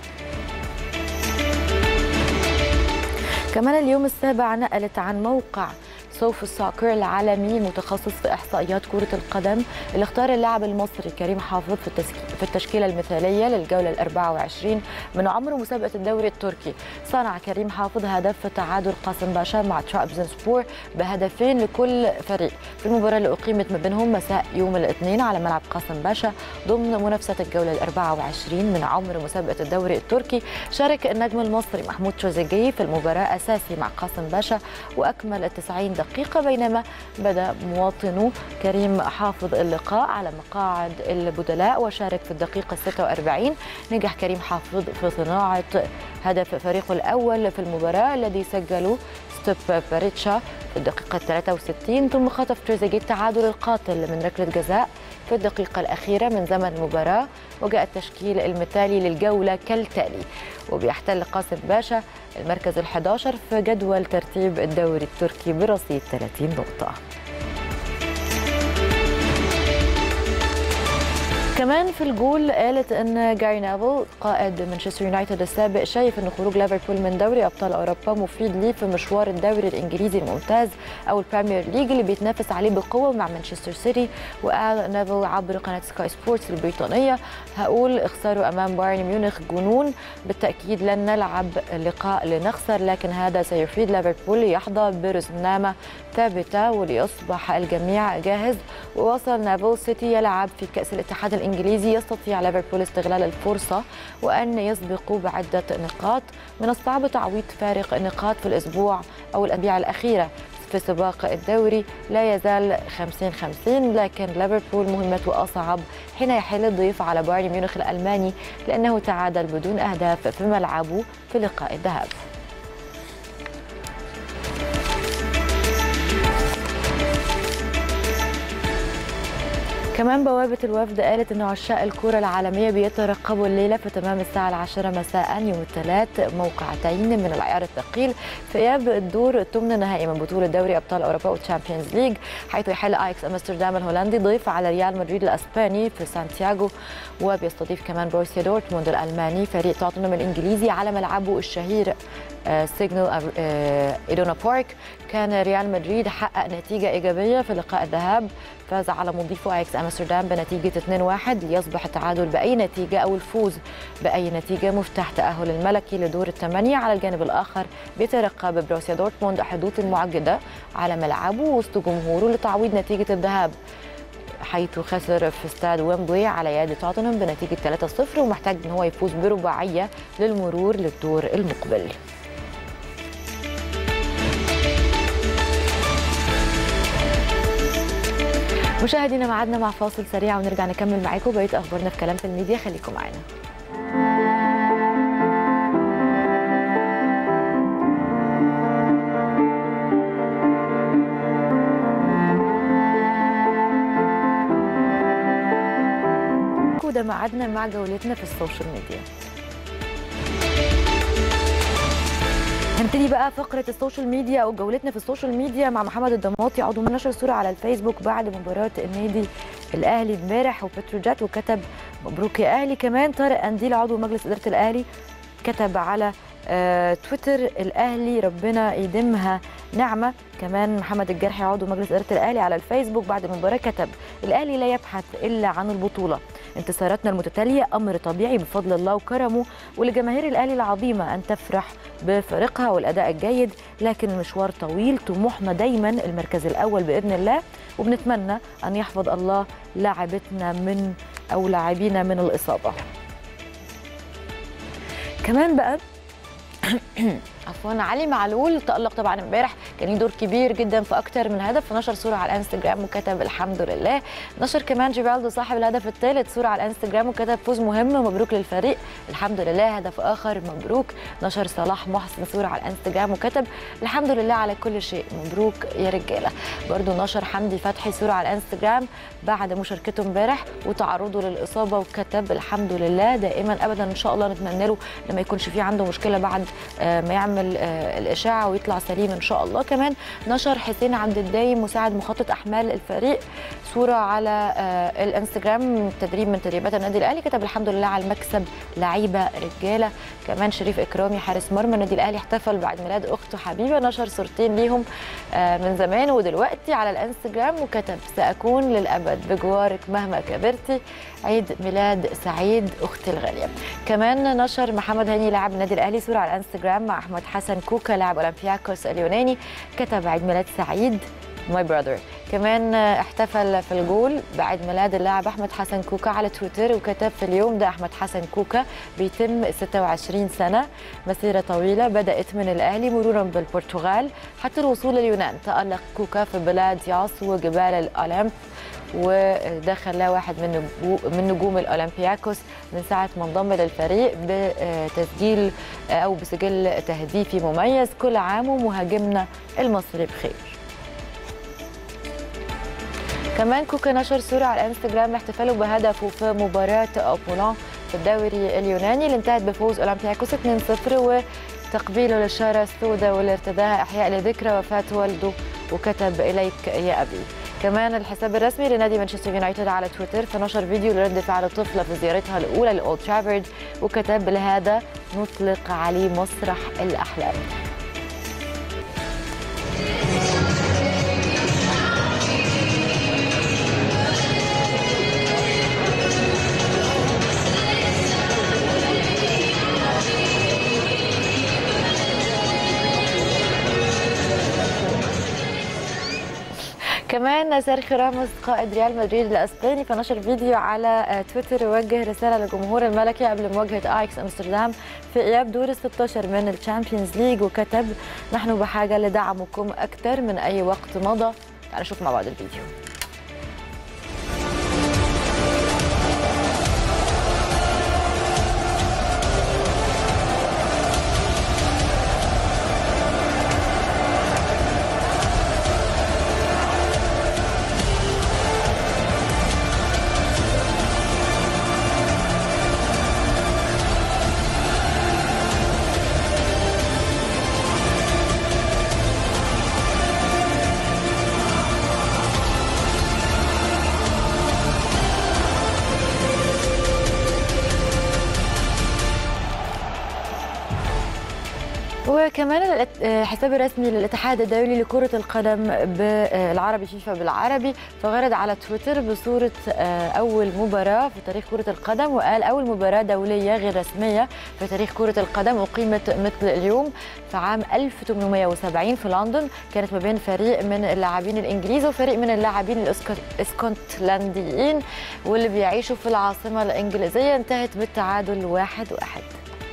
كمان اليوم السابع نقلت عن موقع سوف الساكر العالمي المتخصص في احصائيات كره القدم اللي اختار اللاعب المصري كريم حافظ في التسك... في التشكيله المثاليه للجوله ال 24 من عمر مسابقه الدوري التركي صنع كريم حافظ هدف في تعادل قاسم باشا مع ترابزون سبور بهدفين لكل فريق في المباراه اللي اقيمت ما بينهم مساء يوم الاثنين على ملعب قاسم باشا ضمن منافسه الجوله ال 24 من عمر مسابقه الدوري التركي شارك النجم المصري محمود تريزيجيه في المباراه اساسي مع قاسم باشا واكمل ال 90 دقيقه دقيقة بينما بدأ مواطنو كريم حافظ اللقاء على مقاعد البدلاء وشارك في الدقيقة 46 نجح كريم حافظ في صناعة هدف فريقه الأول في المباراة الذي سجله ستوب باريتشا في الدقيقة 63 ثم خطف تريزيجيه التعادل القاتل من ركلة جزاء في الدقيقة الأخيرة من زمن المباراة وجاء التشكيل المثالي للجولة كالتالي وبيحتل قاسم باشا المركز ال11 في جدول ترتيب الدوري التركي برصيد 30 نقطة كمان في الجول قالت ان جاري نافل قائد مانشستر يونايتد السابق شايف ان خروج ليفربول من دوري ابطال اوروبا مفيد ليه في مشوار الدوري الانجليزي الممتاز او البريمير ليج اللي بيتنافس عليه بقوه مع مانشستر سيتي وقال نافل عبر قناه سكاي سبورتس البريطانيه هقول اخسروا امام بايرن ميونخ جنون بالتاكيد لن نلعب لقاء لنخسر لكن هذا سيفيد ليفربول ليحظى برزنامه ثابته وليصبح الجميع جاهز ووصل نافل سيتي يلعب في كاس الاتحاد الانجليزي الانجليزي يستطيع ليفربول استغلال الفرصه وان يسبقوا بعده نقاط من الصعب تعويض فارق النقاط في الاسبوع او الاسابيع الاخيره في سباق الدوري لا يزال 50 50 لكن ليفربول مهمته اصعب حين يحل الضيف على بايرن ميونخ الالماني لانه تعادل بدون اهداف في ملعبه في لقاء الذهاب كمان بوابة الوفد قالت أن عشاق الكرة العالمية بيترقبوا الليلة في تمام الساعة العاشرة مساء يوم الثلاث موقعتين من العيار الثقيل في إياب الدور الثمن النهائي من بطولة دوري أبطال أوروبا والتشامبيونز ليج حيث يحل أياكس أمستردام الهولندي ضيف على ريال مدريد الأسباني في سانتياغو وبيستضيف كمان بروسيا دورتموند الألماني فريق توتنهام الإنجليزي على ملعبه الشهير آه، سيجنال آه، إيدونا بارك كان ريال مدريد حقق نتيجة إيجابية في لقاء الذهاب فاز على مضيفه اياكس امستردام بنتيجة 2-1 ليصبح التعادل بأي نتيجة أو الفوز بأي نتيجة مفتاح تأهل الملكي لدور الثمانية على الجانب الآخر بيترقب بروسيا دورتموند حدوث معجدة على ملعبه وسط جمهوره لتعويض نتيجة الذهاب حيث خسر في استاد ويمبلي على يد توتنهام بنتيجة 3-0 ومحتاج ان هو يفوز برباعية للمرور للدور المقبل مشاهدينا معادنا مع فاصل سريع ونرجع نكمل معاكم بقيه اخبارنا في كلام في الميديا خليكم معانا وده ميعادنا مع جولتنا في السوشيال ميديا هنبتدي بقى فقره السوشيال ميديا او جولتنا في السوشيال ميديا مع محمد الضماطي عضو من نشر صوره على الفيسبوك بعد مباراه النادي الاهلي امبارح وبتروجيت وكتب مبروك يا اهلي كمان طارق انديل عضو مجلس اداره الاهلي كتب على آه تويتر الاهلي ربنا يديمها نعمه كمان محمد الجرحي عضو مجلس اداره الاهلي على الفيسبوك بعد المباراه كتب الاهلي لا يبحث الا عن البطوله انتصاراتنا المتتاليه امر طبيعي بفضل الله وكرمه ولجماهير الاهلي العظيمه ان تفرح بفريقها والاداء الجيد لكن المشوار طويل طموحنا دايما المركز الاول باذن الله وبنتمنى ان يحفظ الله لاعبتنا من او لاعبينا من الاصابه كمان بقى عفوا علي معلول تألق طبعا امبارح كان له دور كبير جدا في اكتر من هدف فنشر صوره على الانستجرام وكتب الحمد لله نشر كمان جيفالدو صاحب الهدف الثالث صوره على الانستجرام وكتب فوز مهم مبروك للفريق الحمد لله هدف اخر مبروك نشر صلاح محسن صوره على الانستجرام وكتب الحمد لله على كل شيء مبروك يا رجاله برضو نشر حمدي فتحي صوره على الانستجرام بعد مشاركته امبارح وتعرضه للاصابه وكتب الحمد لله دائما ابدا ان شاء الله نتمنى له لما يكونش في عنده مشكله بعد ما يعمل الاشاعه ويطلع سليم ان شاء الله كمان نشر حسين عبد الدايم مساعد مخطط احمال الفريق صوره على الانستجرام تدريب من تدريبات النادي الاهلي كتب الحمد لله على المكسب لعيبه رجاله كمان شريف اكرامي حارس مرمى النادي الاهلي احتفل بعد ميلاد اخته حبيبه نشر صورتين ليهم من زمان ودلوقتي على الانستجرام وكتب ساكون للابد بجوارك مهما كبرتي عيد ميلاد سعيد اختي الغاليه كمان نشر محمد هاني لاعب النادي الاهلي صوره على الانستجرام مع احمد حسن كوكا لاعب اولمبياكوس اليوناني كتب عيد ميلاد سعيد ماي براذر كمان احتفل في الجول بعيد ميلاد اللاعب احمد حسن كوكا على تويتر وكتب في اليوم ده احمد حسن كوكا بيتم 26 سنه مسيره طويله بدات من الاهلي مرورا بالبرتغال حتى الوصول لليونان تالق كوكا في بلاد ياس وجبال الاولمب وده خلاه واحد من من نجوم الاولمبياكوس من ساعه ما انضم للفريق بتسجيل او بسجل تهديفي مميز كل عام ومهاجمنا المصري بخير كمان كوكا نشر صورة على الانستجرام احتفاله بهدفه في مباراة أوبولان في الدوري اليوناني اللي انتهت بفوز أولمبياكوس 2-0 وتقبيله للشارة السوداء واللي ارتداها إحياء لذكرى وفاة والده وكتب إليك يا أبي كمان الحساب الرسمي لنادي مانشستر يونايتد على تويتر فنشر فيديو لرد فعل طفلة في زيارتها الأولى لأولد ترافورد وكتب لهذا نطلق عليه مسرح الأحلام كمان سيرخيو راموس قائد ريال مدريد الاسباني فنشر فيديو على تويتر يوجه رساله للجمهور الملكي قبل مواجهه ايكس امستردام في اياب دور ال 16 من الشامبيونز ليج وكتب نحن بحاجه لدعمكم اكثر من اي وقت مضى تعالوا نشوف مع بعض الفيديو وكمان الات- آه، حساب الرسمي للاتحاد الدولي لكرة القدم بالعربي فيفا بالعربي فغرد على تويتر بصورة آه، أول مباراة في تاريخ كرة القدم وقال أول مباراة دولية غير رسمية في تاريخ كرة القدم أقيمت مثل اليوم في عام 1870 في لندن كانت ما بين فريق من اللاعبين الإنجليز وفريق من اللاعبين الإسكو- الاسكتلنديين واللي بيعيشوا في العاصمة الإنجليزية انتهت بالتعادل واحد واحد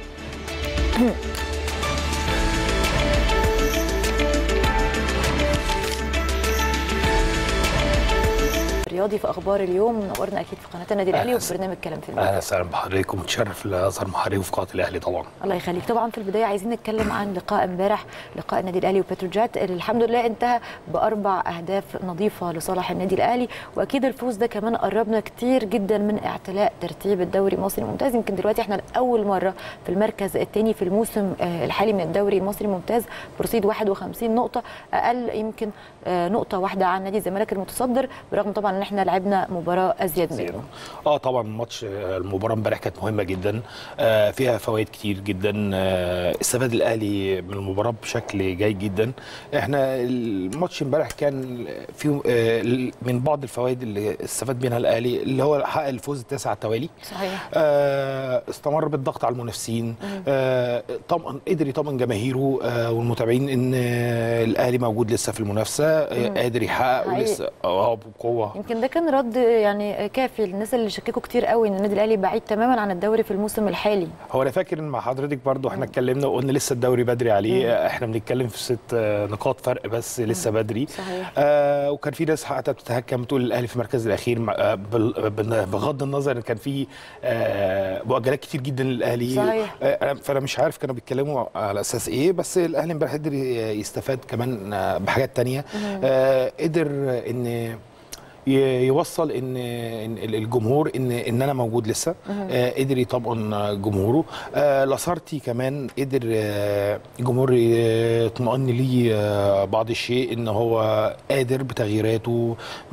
رياضي في اخبار اليوم منورنا اكيد في قناه النادي الاهلي أهلا وفي برنامج كلام في اهلا الميديا وسهلا بحضرتك ومتشرف لاظهر محرري في قناه الاهلي طبعا الله يخليك طبعا في البدايه عايزين نتكلم عن لقاء امبارح لقاء النادي الاهلي وبتروجيت اللي الحمد لله انتهى باربع اهداف نظيفه لصالح النادي الاهلي واكيد الفوز ده كمان قربنا كتير جدا من اعتلاء ترتيب الدوري المصري الممتاز يمكن دلوقتي احنا لاول مره في المركز الثاني في الموسم آه، الحالي من الدوري المصري الممتاز برصيد 51 نقطه اقل يمكن آه، نقطه واحده عن نادي الزمالك المتصدر برغم طبعا ان احنا لعبنا مباراه ازيد منه اه طبعا ماتش آه، المباراه امبارح كانت مهمه جدا آه، فيها فوائد كتير جدا آه، استفاد الاهلي من المباراه بشكل جيد جدا احنا الماتش امبارح كان فيه آه، من بعض الفوائد اللي استفاد منها الاهلي اللي هو حقق الفوز التاسع على التوالي صحيح آه، استمر بالضغط على المنافسين آه، طبعا قدر يطمن جماهيره آه، والمتابعين ان آه، الاهلي موجود لسه في المنافسه آه، قادر يحقق حقيقي. ولسه اه بقوه يمكن ده كان رد يعني كافي للناس اللي شككوا كتير قوي ان النادي الاهلي بعيد تماما عن الدوري في الموسم الحالي هو انا فاكر ان مع حضرتك برضو احنا اتكلمنا وقلنا لسه الدوري بدري عليه احنا بنتكلم في ست آه، نقاط فرق بس لسه بدري صحيح. آه وكان في ناس حتى بتتهكم تقول الاهلي في المركز الاخير مع- آه بال- بال- بغض النظر ان كان في آه مؤجلات كتير جدا للاهلي صحيح. آه فانا مش عارف كانوا بيتكلموا على اساس ايه بس الاهلي امبارح قدر يستفاد كمان آه، بحاجات تانية آه قدر ان ي- يوصل ان إن الجمهور ان ان انا موجود لسه آه قدر يطمئن جمهوره آه لاسارتي كمان قدر آه الجمهور يطمئن ليه آه بعض الشيء ان هو قادر بتغييراته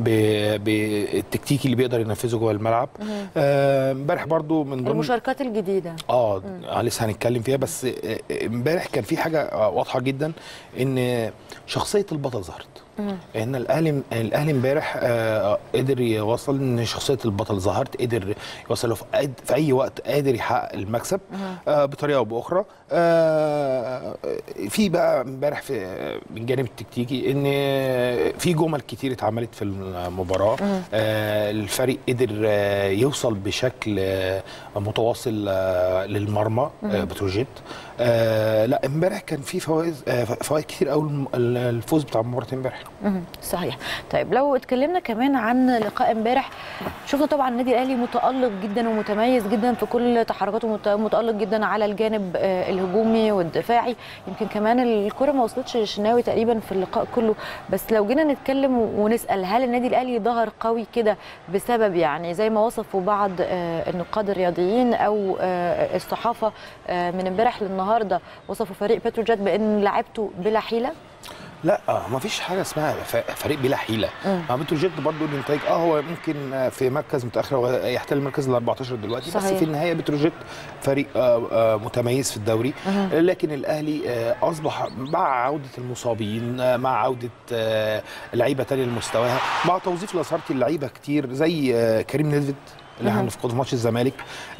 ب- بالتكتيكي اللي بيقدر ينفذه جوه الملعب آه، امبارح برضو من ضمن المشاركات الجديده اه آه، لسه هنتكلم فيها بس آه، آه، امبارح كان في حاجه آه، واضحه جدا ان شخصيه البطل ظهرت ان الاهلي الاهلي امبارح آه، قدر يوصل ان شخصيه البطل ظهرت قدر يوصل في أي- في اي وقت قادر يحقق المكسب آه، بطريقه او باخرى آه، في بقى امبارح في من جانب التكتيكي ان في جمل كتير اتعملت في المباراه آه، الفريق قدر آه، يوصل بشكل آه، متواصل آه، للمرمى آه، بتروجيت آه، لا امبارح كان في فوائد آه، فوائد كتير قوي الفوز بتاع مباراه امبارح مهم. صحيح طيب لو اتكلمنا كمان عن لقاء امبارح شفنا طبعا النادي الاهلي متالق جدا ومتميز جدا في كل تحركاته مت- متالق جدا على الجانب آه، الهجومي والدفاعي يمكن كمان الكره ما وصلتش للشناوي تقريبا في اللقاء كله بس لو جينا نتكلم ونسال هل النادي الاهلي ظهر قوي كده بسبب يعني زي ما وصفوا بعض آه، النقاد الرياضيين او آه، الصحافه آه، من امبارح للنهارده وصفوا فريق بتروجيت بان لعبته بلا حيله لا ما فيش حاجه اسمها ف- فريق بلا حيله مع بتروجيت برضه الانتاج اه هو ممكن آه، في مركز متاخر هو يحتل المركز ال 14 دلوقتي صحيح. بس في النهايه بتروجيت فريق آه، آه، متميز في الدوري لكن الاهلي آه، اصبح مع عوده المصابين آه، مع عوده آه، لعيبه تانية لمستواها مع توظيف لاسارتي اللعيبه كتير زي آه، كريم نيدفيد اللي احنا هنفقده في ماتش الزمالك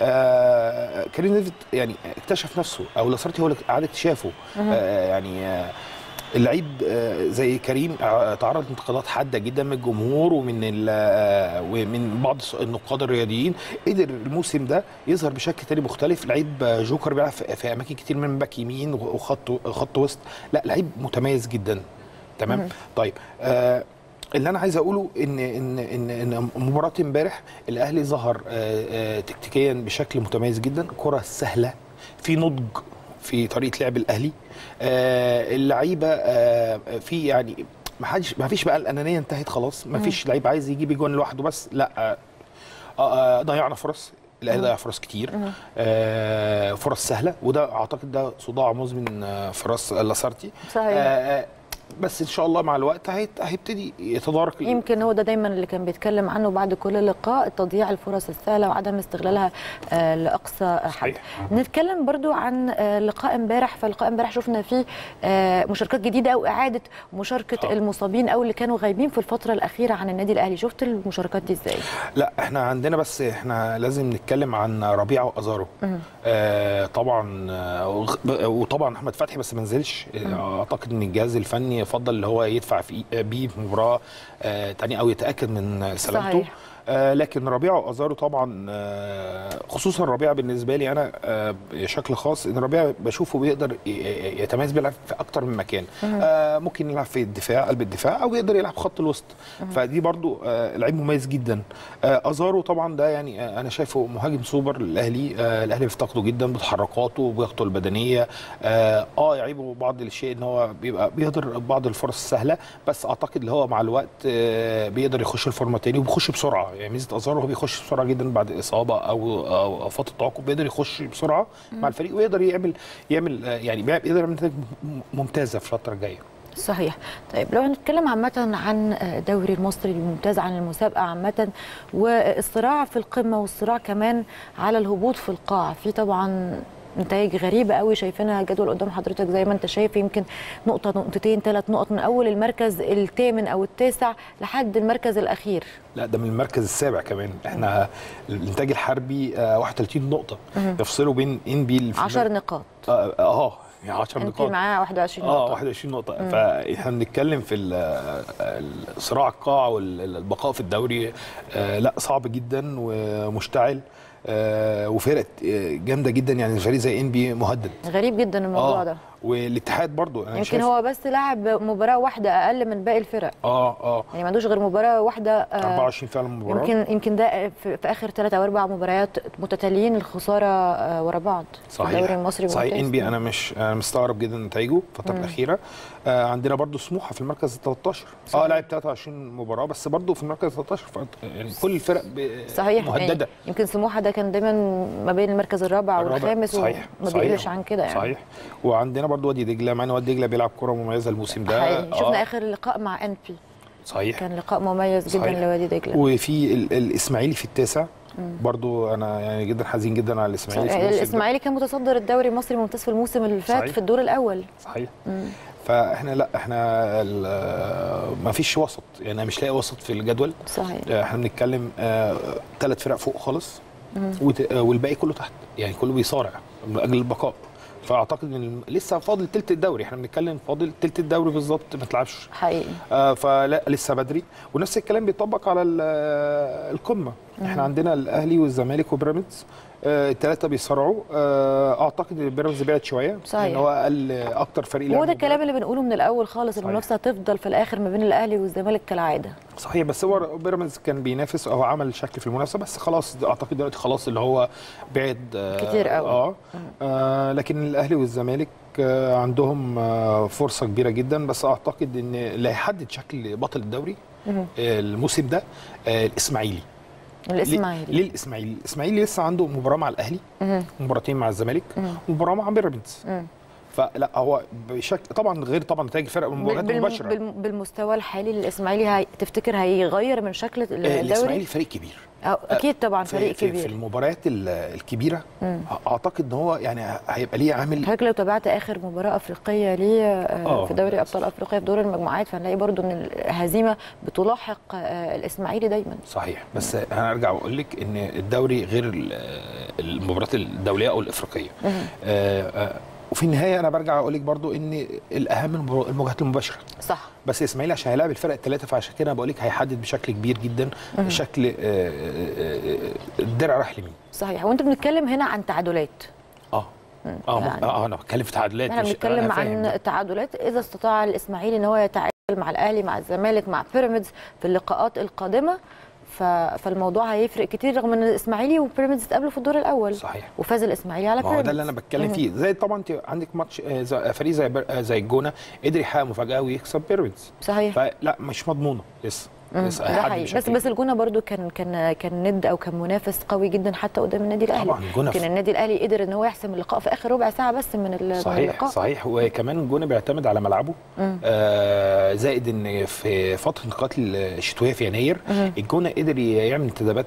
آه كريم نيدفيد يعني اكتشف نفسه او لاسارتي هو اللي اعاد اكتشافه آه يعني آه اللعيب آه، زي كريم آه، تعرض لانتقادات حاده جدا من الجمهور ومن ال- آه، ومن بعض النقاد الرياضيين قدر الموسم ده يظهر بشكل تاني مختلف لعيب آه، جوكر بيلعب في في اماكن كتير من باك يمين وخط خط وسط لا لعيب متميز جدا تمام طيب آه اللي انا عايز اقوله ان ان ان, إن مباراه امبارح الاهلي ظهر آه آه تكتيكيا بشكل متميز جدا كره سهله في نضج في طريقه لعب الاهلي آه اللعيبه آه في يعني ما حدش ما فيش بقى الانانيه انتهت خلاص ما فيش لعيب عايز يجيب اجوان لوحده بس لا آه آه ضيعنا فرص الاهلي ضيع فرص كتير آه فرص سهله وده اعتقد ده صداع مزمن آه، في راس لاسارتي صحيح. آه آه، بس ان شاء الله مع الوقت هيت- هيبتدي يتدارك ال- يمكن هو ده دايما اللي كان بيتكلم عنه بعد كل لقاء تضييع الفرص السهله وعدم استغلالها آه، لاقصى حد صحيح. نتكلم برضو عن آه، لقاء امبارح فلقاء امبارح شفنا فيه آه، مشاركات جديده او اعاده مشاركه آه. المصابين او اللي كانوا غايبين في الفتره الاخيره عن النادي الاهلي شفت المشاركات دي ازاي لا احنا عندنا بس احنا لازم نتكلم عن ربيعه وازارو آه طبعا آه وغ- وطبعا احمد فتحي بس ما نزلش آه، اعتقد ان الجهاز الفني فضل اللي هو يدفع في بيه في مباراه آه تانية او يتاكد من سلامته صحيح. آه لكن ربيعه وازارو طبعا آه خصوصا ربيعه بالنسبه لي انا آه بشكل خاص ان ربيعه بشوفه بيقدر ي- ي- يتميز بيلعب في اكتر من مكان آه ممكن يلعب في الدفاع قلب الدفاع او يقدر يلعب خط الوسط فدي برضو آه لعيب مميز جدا آه ازارو طبعا ده يعني آه انا شايفه مهاجم سوبر للاهلي آه الاهلي بيفتقده جدا بتحركاته وبياخده البدنيه اه, آه يعيبه بعض الشيء ان هو بيبقى بيهدر بعض الفرص السهله بس اعتقد اللي هو مع الوقت آه بيقدر يخش الفورمه تاني وبيخش بسرعه يعني ميزه ازارو هو بيخش بسرعه جدا بعد اصابه او او فتره توقف بيقدر يخش بسرعه مع الفريق ويقدر يعمل يعمل آه يعني بيقدر يعمل نتائج ممتازه في الفتره الجايه صحيح طيب لو هنتكلم عامة عن الدوري المصري الممتاز عن المسابقة عامة والصراع في القمة والصراع كمان على الهبوط في القاع في طبعا نتائج غريبة قوي شايفينها جدول قدام حضرتك زي ما انت شايف يمكن نقطة نقطتين ثلاث نقط من أول المركز الثامن أو التاسع لحد المركز الأخير لا ده من المركز السابع كمان احنا الانتاج الحربي آه 31 نقطه يفصلوا بين انبي اللي في 10 نقاط اه اه يعني 10 انت نقاط معاه 21 اه نقطة 21 نقطة فاحنا بنتكلم في ال- ال- صراع القاع والبقاء في الدوري آه لا صعب جدا ومشتعل آه وفرق آه، جامدة جدا يعني فريق زي ان بي مهدد غريب جدا الموضوع ده والاتحاد برضو انا يمكن شايف هو بس لعب مباراة واحدة أقل من باقي الفرق اه اه يعني ما عندوش غير مباراة واحدة آه، 24 فعلا مباراة يمكن يمكن ده في, في اخر ثلاث او اربع مباريات متتاليين الخساره آه، ورا بعض في صحيح الدوري المصري صحيح ممتاز. ان بي انا مش انا مستغرب جدا نتائجه الفتره الاخيره آه عندنا برضو سموحه في المركز ال 13 اه لعب 23 مباراه بس برضو في المركز ال 13 ف- يعني كل الفرق ب- صحيح مهدده يعني يمكن سموحه ده كان دايما ما بين المركز الرابع الرابع. والخامس صحيح وما صحيح. بيقلش عن كده يعني صحيح وعندنا برضو وادي دجله معانا وادي دجله بيلعب كره مميزه الموسم ده حقيقي. شفنا آه اخر لقاء مع ان بي صحيح كان لقاء مميز جدا صحيح. لوادي دجله وفي ال- الاسماعيلي في التاسع برضو انا يعني جدا حزين جدا على الاسماعيلي في الموسم ده. الاسماعيلي كان متصدر الدوري المصري الممتاز في الموسم اللي فات صحيح. في الدور الاول صحيح فاحنا لا احنا ما فيش وسط يعني أنا مش لاقي وسط في الجدول صحيح احنا بنتكلم ثلاث فرق فوق خالص وت- آه، والباقي كله تحت يعني كله بيصارع من اجل البقاء فاعتقد ان الم- لسه فاضل تلت الدوري احنا بنتكلم فاضل تلت الدوري بالظبط ما تلعبش حقيقي آه فلا لسه بدري ونفس الكلام بيطبق على ال- آه، القمه احنا عندنا الاهلي والزمالك وبيراميدز آه، الثلاثه بيصارعوا آه اعتقد ان بيراميدز بعد شويه صحيح. ان هو اقل اكتر فريق هو لعب ده مباراة. الكلام اللي بنقوله من الاول خالص صحيح. المنافسه هتفضل في الاخر ما بين الاهلي والزمالك كالعاده صحيح بس هو بيراميدز كان بينافس او عمل شكل في المنافسه بس خلاص ده اعتقد دلوقتي خلاص اللي هو بعد آه، كتير قوي. اه, آه لكن الاهلي والزمالك آه عندهم آه فرصه كبيره جدا بس اعتقد ان اللي هيحدد شكل بطل الدوري آه الموسم ده آه الاسماعيلي الاسماعيلي ليه الاسماعيلي؟ الاسماعيلي لسه عنده مباراه مع الاهلي مباراتين مع الزمالك ومباراه مع بيراميدز فلا هو بشكل طبعا غير طبعا نتائج الفرق من المباريات بالم- المباشره بالم- بالمستوى الحالي للاسماعيلي هي... تفتكر هيغير من شكل آه، الدوري الاسماعيلي فريق كبير أو اكيد طبعا في فريق في, في كبير المباريات ال- الكبيره اعتقد ان هو يعني هيبقى ليه عامل حضرتك لو تابعت اخر مباراه افريقيه ليه آه، آه. في دوري ابطال افريقيا في دور المجموعات فهنلاقي برضو ان الهزيمه بتلاحق آه، الاسماعيلي دايما صحيح بس انا ارجع واقول لك ان الدوري غير ال- المباريات الدوليه او الافريقيه آه، آه، وفي النهايه انا برجع اقول لك برضو ان الاهم المبار- المواجهات المباشره صح بس الاسماعيلي عشان هيلاعب الفرق الثلاثه فعشان كده بقول لك هيحدد بشكل كبير جدا شكل آه، آه، آه، الدرع رايح لمين صحيح وانت بنتكلم هنا عن تعادلات اه اه يعني- اه انا بتكلم في تعادلات احنا مش- بنتكلم أنا فاهم. عن تعادلات اذا استطاع الاسماعيلي ان هو يتعادل مع الاهلي مع الزمالك مع بيراميدز في اللقاءات القادمه ف... فالموضوع هيفرق كتير رغم ان الاسماعيلي وبيراميدز اتقابلوا في الدور الاول صحيح وفاز الاسماعيلي على ما هو بيراميدز ده اللي انا بتكلم فيه زي طبعا انت عندك ماتش آه، زي- فريق زي بر- آه، زي الجونه قدر يحقق مفاجاه ويكسب بيراميدز صحيح فلا مش مضمونه لسه مم. بس ده حد حقيقي مش بس هتلاقيه. بس الجونه برضو كان كان كان ند او كان منافس قوي جدا حتى قدام النادي الاهلي طبعاً الجونة يمكن في- النادي الاهلي قدر ان هو يحسم اللقاء في اخر ربع ساعه بس من ال- من صحيح اللقاء صحيح وكمان الجونه بيعتمد على ملعبه آه زائد ان في فتره النقاط الشتويه في يناير الجونه قدر يعمل انتدابات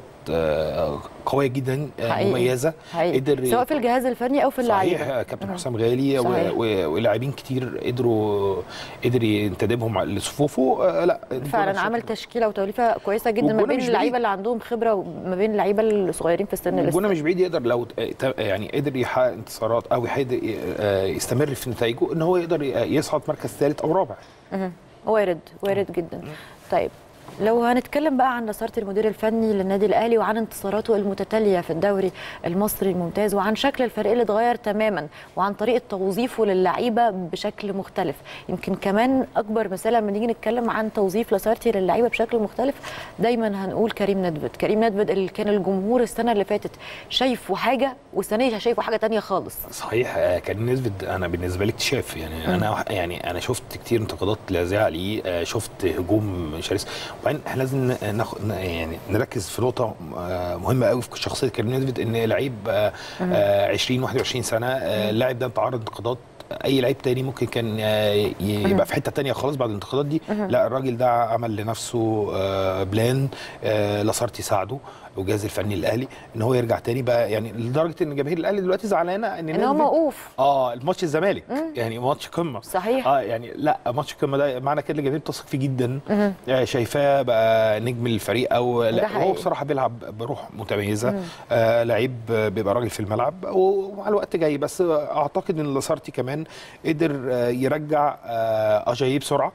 آه قويه جدا آه حقيقي. مميزه حقيقي. قدر سواء في الجهاز الفني او في اللعيبه صحيح كابتن حسام غالي و- صحيح. و- ولاعبين كتير قدروا قدر ينتدبهم لصفوفه آه لا فعلا الجونة عمل تشكيله وتوليفه كويسه جدا ما والجونة بين مش اللعيبه بعيد. اللي عندهم خبره وما بين اللعيبه الصغيرين في السن الجونه لسه مش بعيد يقدر لو ت- ت- يعني قدر يحقق انتصارات او يحقق آه، يستمر في نتائجه ان هو يقدر يصعد مركز ثالث او رابع مهم. وارد وارد جدا طيب لو هنتكلم بقى عن نصارة المدير الفني للنادي الاهلي وعن انتصاراته المتتاليه في الدوري المصري الممتاز وعن شكل الفريق اللي اتغير تماما وعن طريقه توظيفه للعيبه بشكل مختلف يمكن كمان اكبر مثال لما نيجي نتكلم عن توظيف لاسارتي للعيبه بشكل مختلف دايما هنقول كريم ندفد كريم ندفد اللي كان الجمهور السنه اللي فاتت شايفه حاجه والسنه دي شايفه حاجه تانية خالص صحيح آه، كان نسبة انا بالنسبه لي اكتشاف يعني انا يعني انا شفت كتير انتقادات لاذعه عليه آه، شفت هجوم شرس وبعدين احنا لازم ناخد يعني نركز في نقطه آه، مهمه قوي في شخصيه كريم نسبت ان لعيب آه، آه، 20 21 سنه آه، اللاعب ده تعرض انتقادات اي لعيب تاني ممكن كان آه، ي- يبقى في حته تانية خالص بعد الانتقادات دي لا الراجل ده عمل لنفسه آه، بلان آه، لاسارتي ساعده والجهاز الفني الاهلي ان هو يرجع تاني بقى يعني لدرجه ان جماهير الاهلي دلوقتي زعلانه ان ان هو نسبت- موقوف اه الماتش الزمالك يعني ماتش قمه صحيح. اه يعني لا ماتش القمه ده معنى كده الجماهير بتثق فيه جدا آه شايفاه بقى نجم الفريق او ده لا حقيقي. هو بصراحه بيلعب بروح متميزه آه لعيب بيبقى راجل في الملعب ومع الوقت جاي بس اعتقد ان لاسارتي كمان قدر آه يرجع آه اجاييه بسرعه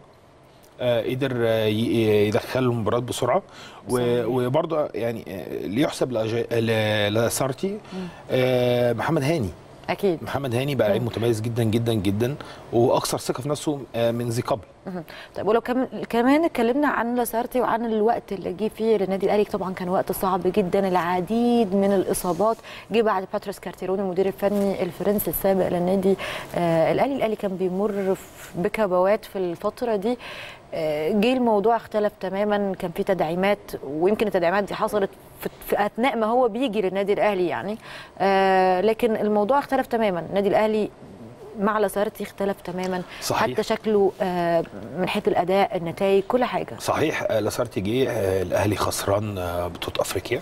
آه، قدر آه، ي- يدخل المباراه بسرعه و- وبرضه يعني آه، ليحسب لأجا- ل- لسارتي آه، محمد هاني اكيد محمد هاني بقى لعيب متميز جدا جدا جدا واكثر ثقه في نفسه آه، من ذي قبل طيب ولو كم... كمان اتكلمنا عن لاسارتي وعن الوقت اللي جه فيه للنادي الاهلي طبعا كان وقت صعب جدا العديد من الاصابات جه بعد باتريس كارتيرون المدير الفني الفرنسي السابق للنادي آه الاهلي الاهلي كان بيمر في- بكبوات في الفتره دي آه، جه الموضوع اختلف تماما كان في تدعيمات ويمكن التدعيمات دي حصلت في, في اثناء ما هو بيجي للنادي الاهلي يعني آه لكن الموضوع اختلف تماما النادي الاهلي مع لاسارتي اختلف تماما صحيح. حتى شكله آه، من حيث الاداء النتائج كل حاجه صحيح آه، لاسارتي جه آه، الاهلي خسران آه، بطوله افريقيا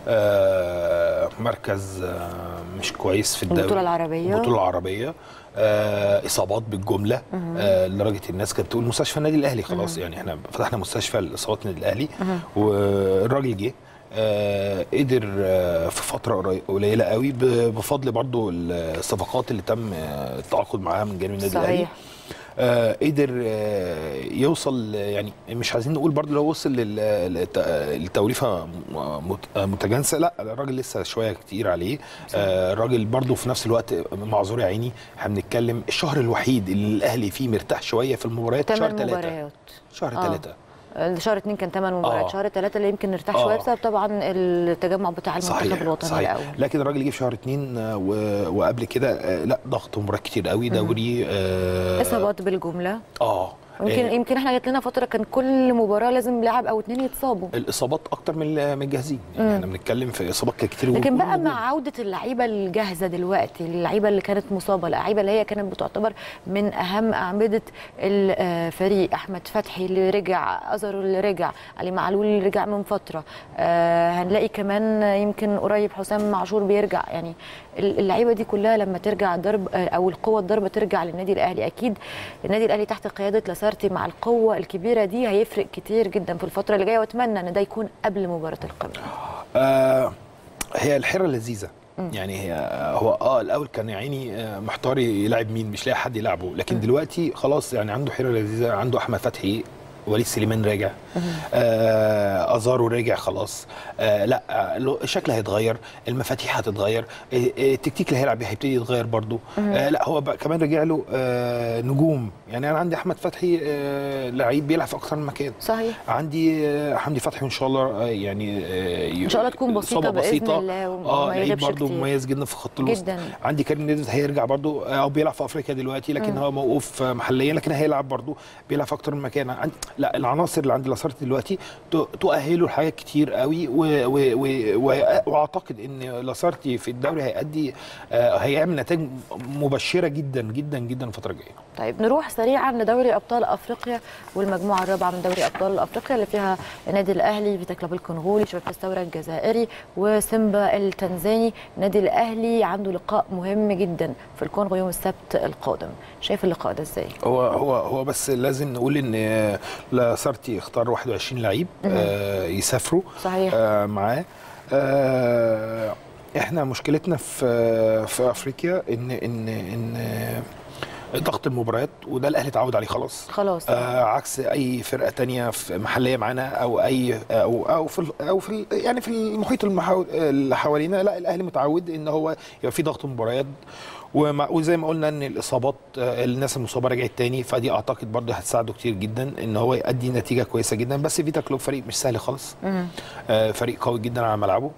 آه، مركز آه، مش كويس في الدوري البطولة العربية. البطوله العربيه آه، اصابات بالجمله آه، لدرجه الناس كانت بتقول مستشفى النادي الاهلي خلاص يعني احنا فتحنا مستشفى لاصابات النادي الاهلي والراجل جه آه قدر آه في فتره قري- قليله قوي ب- بفضل برضو الصفقات اللي تم آه، التعاقد معاها من جانب النادي صحيح. الاهلي آه قدر آه يوصل يعني مش عايزين نقول برضو لو وصل لل- للت- للتوليفه م- مت- متجانسه لا الراجل لسه شويه كتير عليه آه الراجل برضو في نفس الوقت معذور يا عيني احنا بنتكلم الشهر الوحيد اللي الاهلي فيه مرتاح شويه في المباريات شهر ثمان ثلاثه مباريات شهر آه. ثلاثه آه، شهر اتنين كان ثمان مباريات آه. شهر ثلاثة اللي يمكن نرتاح آه. شويه بسبب طبعا التجمع بتاع المنتخب صحيح الوطني صحيح الاول لكن الراجل جه في شهر اتنين آه، و- وقبل كده آه، لا ضغط مباريات كتير قوي دوري اه, اصابات بالجمله آه. يمكن آه، يمكن احنا جات لنا فتره كان كل مباراه لازم لاعب او اتنين يتصابوا الاصابات اكتر من من الجاهزين يعني احنا بنتكلم في اصابات كانت كتير لكن وكل بقى نجوم. مع عوده اللعيبه الجاهزه دلوقتي اللعيبه اللي كانت مصابه اللعيبه اللي هي كانت بتعتبر من اهم اعمده الفريق احمد فتحي اللي رجع ازر اللي رجع علي معلول اللي رجع من فتره آه، هنلاقي كمان يمكن قريب حسام معشور بيرجع يعني اللعيبه دي كلها لما ترجع ضرب آه، او القوه الضربه ترجع للنادي الاهلي اكيد النادي الاهلي تحت قياده لاسارتي مع القوه الكبيره دي هيفرق كتير جدا في الفتره اللي جايه واتمنى ان ده يكون قبل مباراه القمه آه هي الحيره لذيذه يعني هي هو اه الاول كان يا عيني آه، محتار يلعب مين مش لاقي حد يلعبه لكن دلوقتي خلاص يعني عنده حيره لذيذه عنده احمد فتحي وليد سليمان راجع آه ازارو راجع خلاص آه لا آه، له- الشكل هيتغير المفاتيح هتتغير آه، آه، التكتيك اللي هيلعب بيه هيبتدي يتغير برضو آه لا هو بقى كمان رجع له آه نجوم يعني انا عندي احمد فتحي آه لعيب بيلعب في اكتر من مكان صحيح عندي آه، حمدي فتحي ان شاء الله آه، يعني آه، إن شاء الله تكون بسيطة إصابة بإذن بسيطة. الله وما اه لعيب يغيبش برضه كتير. مميز جدا في خط الوسط جداً. عندي كريم نيدز هيرجع برضه آه، او بيلعب في افريقيا دلوقتي لكن هو موقوف آه، محليا لكن هيلعب برضه بيلعب في اكتر من مكان عندي لا العناصر اللي عند لاسارتي دلوقتي ت- تؤهله لحاجات كتير قوي و و و و واعتقد ان لاسارتي في الدوري هيأدي آه، هيعمل نتائج مبشره جدا جدا جدا الفتره الجايه طيب نروح سريعا لدوري ابطال افريقيا والمجموعه الرابعه من دوري ابطال افريقيا اللي فيها النادي الاهلي فيتا كلوب الكونغولي شباب الثوره الجزائري وسيمبا التنزاني النادي الاهلي عنده لقاء مهم جدا في الكونغو يوم السبت القادم شايف اللقاء ده ازاي هو هو هو بس لازم نقول ان لاسارتي اختار 21 لعيب آه، يسافروا صحيح. آه، معاه آه، احنا مشكلتنا في في افريقيا ان ان ان ضغط المباريات وده الاهلي اتعود عليه خلاص خلاص آه عكس اي فرقه تانية في محليه معانا او اي او او في ال- او في ال- يعني في المحيط المحاو- اللي حوالينا لا الاهلي متعود ان هو يبقى في ضغط مباريات ومع وزي ما قلنا ان الاصابات آه، الناس المصابه رجعت تاني فدي اعتقد برضه هتساعده كتير جدا ان هو يؤدي نتيجه كويسه جدا بس فيتا كلوب فريق مش سهل خالص آه فريق قوي جدا على ملعبه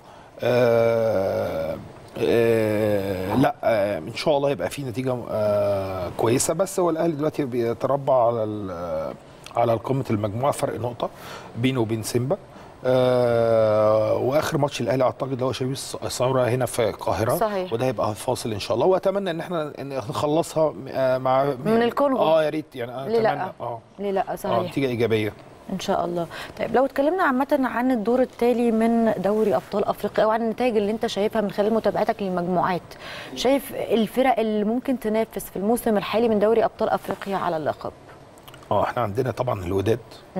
آه آه لا آه ان شاء الله يبقى في نتيجه آه كويسه بس هو الاهلي دلوقتي بيتربع على ال- على قمه المجموعه فرق نقطه بينه وبين سيمبا آه واخر ماتش الاهلي اعتقد هو شبيه الث- الثوره هنا في القاهره صحيح. وده هيبقى فاصل ان شاء الله واتمنى ان احنا إن نخلصها آه مع من الكونغو. اه يا ريت يعني أنا ليه لا؟ اتمنى اه ليه لا اه صحيح نتيجه ايجابيه ان شاء الله طيب لو اتكلمنا عامه عن الدور التالي من دوري ابطال افريقيا او عن النتائج اللي انت شايفها من خلال متابعتك للمجموعات شايف الفرق اللي ممكن تنافس في الموسم الحالي من دوري ابطال افريقيا على اللقب اه احنا عندنا طبعا الوداد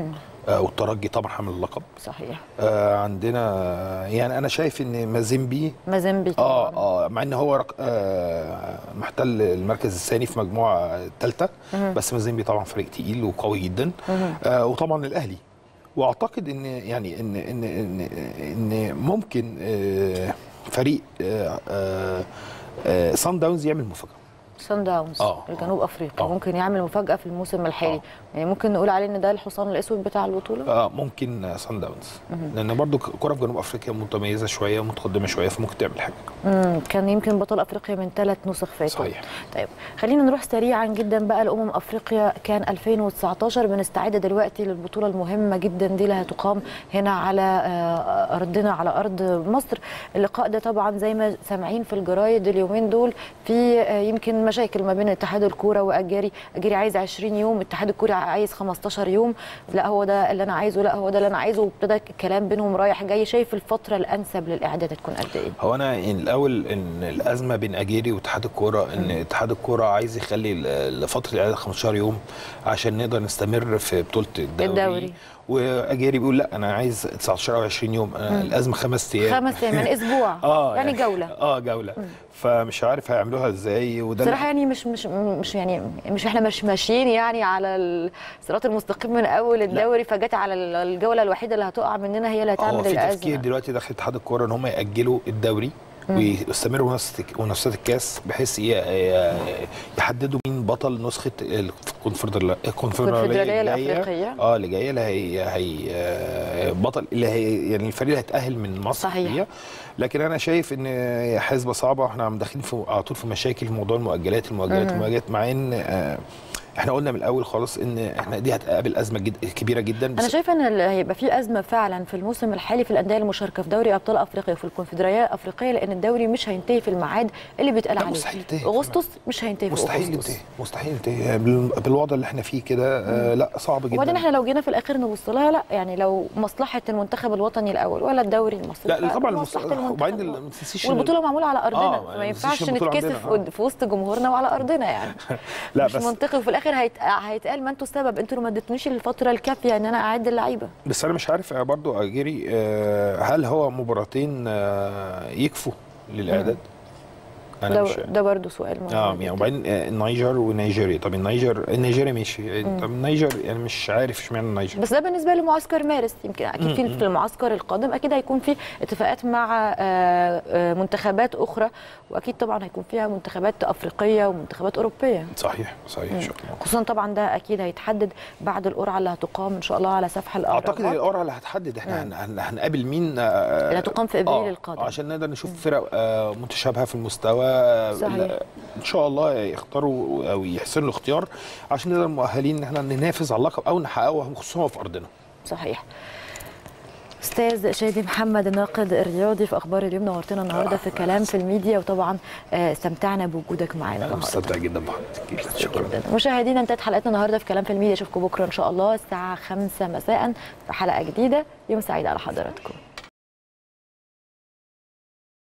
آه والترجي طبعا حامل اللقب صحيح آه عندنا يعني انا شايف ان مازيمبي مازيمبي اه طبعاً. اه مع ان هو رق... آه محتل المركز الثاني في مجموعه الثالثه بس مازيمبي طبعا فريق تقيل وقوي جدا آه وطبعا الاهلي واعتقد ان يعني ان ان ان, إن ممكن آه فريق آه آه آه سان داونز يعمل مفاجاه سان داونز آه، الجنوب افريقيا آه. ممكن يعمل مفاجاه في الموسم الحالي آه. يعني ممكن نقول عليه ان ده الحصان الاسود بتاع البطوله اه ممكن سان داونز لان برضو كره في جنوب افريقيا متميزه شويه ومتقدمه شويه فممكن تعمل حاجه مم. كان يمكن بطل افريقيا من ثلاث نسخ فاتوا صحيح. طيب خلينا نروح سريعا جدا بقى لامم افريقيا كان 2019 بنستعد دلوقتي للبطوله المهمه جدا دي اللي هتقام هنا على آه، ارضنا على ارض مصر اللقاء ده طبعا زي ما سامعين في الجرايد اليومين دول في آه، يمكن مشاكل ما بين اتحاد الكوره واجاري اجاري عايز 20 يوم اتحاد الكوره عايز 15 يوم لا هو ده اللي انا عايزه لا هو ده اللي انا عايزه وابتدى الكلام بينهم رايح جاي شايف الفتره الانسب للاعداد هتكون قد ايه هو انا يعني الاول ان الازمه بين اجيري واتحاد الكوره ان اتحاد الكوره عايز يخلي ال- فتره الاعداد 15 يوم عشان نقدر نستمر في بطوله الدوري, الدوري. واجيري بيقول لا انا عايز 19 او 20 يوم أنا الازمه خمس ايام خمس ايام يعني اسبوع اه يعني جوله اه جوله فمش عارف هيعملوها ازاي وده بصراحه يعني مش مش مش يعني مش احنا مش ماشيين يعني على الصراط المستقيم من اول الدوري فجت على الجوله الوحيده اللي هتقع مننا هي اللي هو هتعمل في تفكير الازمه دلوقتي داخل اتحاد الكوره ان هم ياجلوا الدوري ويستمروا منافسه منافسات الكاس بحيث ي- ي- يحددوا مين بطل نسخه الكونفدراليه الكونفدرالية الجاية. الأفريقية. اه اللي جايه اللي هي هي آه، بطل اللي هي يعني الفريق اللي هيتاهل من مصر صحيح. هي. لكن انا شايف ان هي حسبه صعبه واحنا عم داخلين في على طول في مشاكل في موضوع المؤجلات المؤجلات المؤجلات مع ان آه، احنا قلنا من الاول خالص ان احنا دي هتقابل ازمه جد كبيره جدا انا شايفه ان ال- هيبقى في ازمه فعلا في الموسم الحالي في الانديه المشاركه في دوري ابطال افريقيا وفي الكونفدراليه الافريقيه لان الدوري مش هينتهي في الميعاد اللي بيتقال لا، عليه مستحيل ينتهي. اغسطس مش هينتهي في مستحيل اغسطس ينتهي مستحيل ينتهي بال- بالوضع اللي احنا فيه كده آه لا صعب جدا وبعدين احنا لو جينا في الاخر نبص لها لا يعني لو مصلحه المنتخب الوطني الاول ولا الدوري المصري لا طبعا المس- مصلحه المنتخب وبعدين الوطني. ما تنسيش إن- والبطوله معموله على ارضنا آه، ما ما ينفعش تنسيش البطولة نتكسف عندنا، آه. في وسط جمهورنا وعلى ارضنا يعني لا مش بس منطقي وفي الاخر هيت... هيتقال ما انتوا السبب انتوا اللي ما اديتونيش الفتره الكافيه ان انا اعد اللعيبه بس انا مش عارف آه، برضو اجيري آه هل هو مباراتين آه يكفوا للاعداد انا ده مش ده برضه سؤال مهم اه جداً. يعني وبعدين آه، النيجر ونيجيريا طب النيجر النيجيريا ماشي طب النيجر يعني مش عارف اشمعنى النيجر بس ده بالنسبه لمعسكر مارس يمكن اكيد في في المعسكر القادم اكيد هيكون في اتفاقات مع آه، آه، منتخبات اخرى واكيد طبعا هيكون فيها منتخبات افريقيه ومنتخبات اوروبيه صحيح صحيح ان شاء الله خصوصا طبعا ده اكيد هيتحدد بعد القرعه اللي هتقام ان شاء الله على سفح الاهرامات اعتقد ان القرعه اللي هتحدد احنا هن- هن- هنقابل مين آه، اللي هتقام في ابريل آه، القادم عشان نقدر نشوف فرق آه، متشابهه في المستوى صحيح. ان شاء الله يختاروا او يحسنوا الاختيار عشان نقدر مؤهلين ان احنا ننافس على اللقب او نحققه خصوصا في ارضنا صحيح استاذ شادي محمد الناقد الرياضي في اخبار اليوم نورتنا النهارده في كلام في الميديا وطبعا آه، استمتعنا بوجودك معانا انا النهارده مستمتع جدا بحضرتك شكرا جدا مشاهدينا انتهت حلقتنا النهارده في كلام في الميديا اشوفكم بكره ان شاء الله الساعه 5 مساء في حلقه جديده يوم سعيد على حضراتكم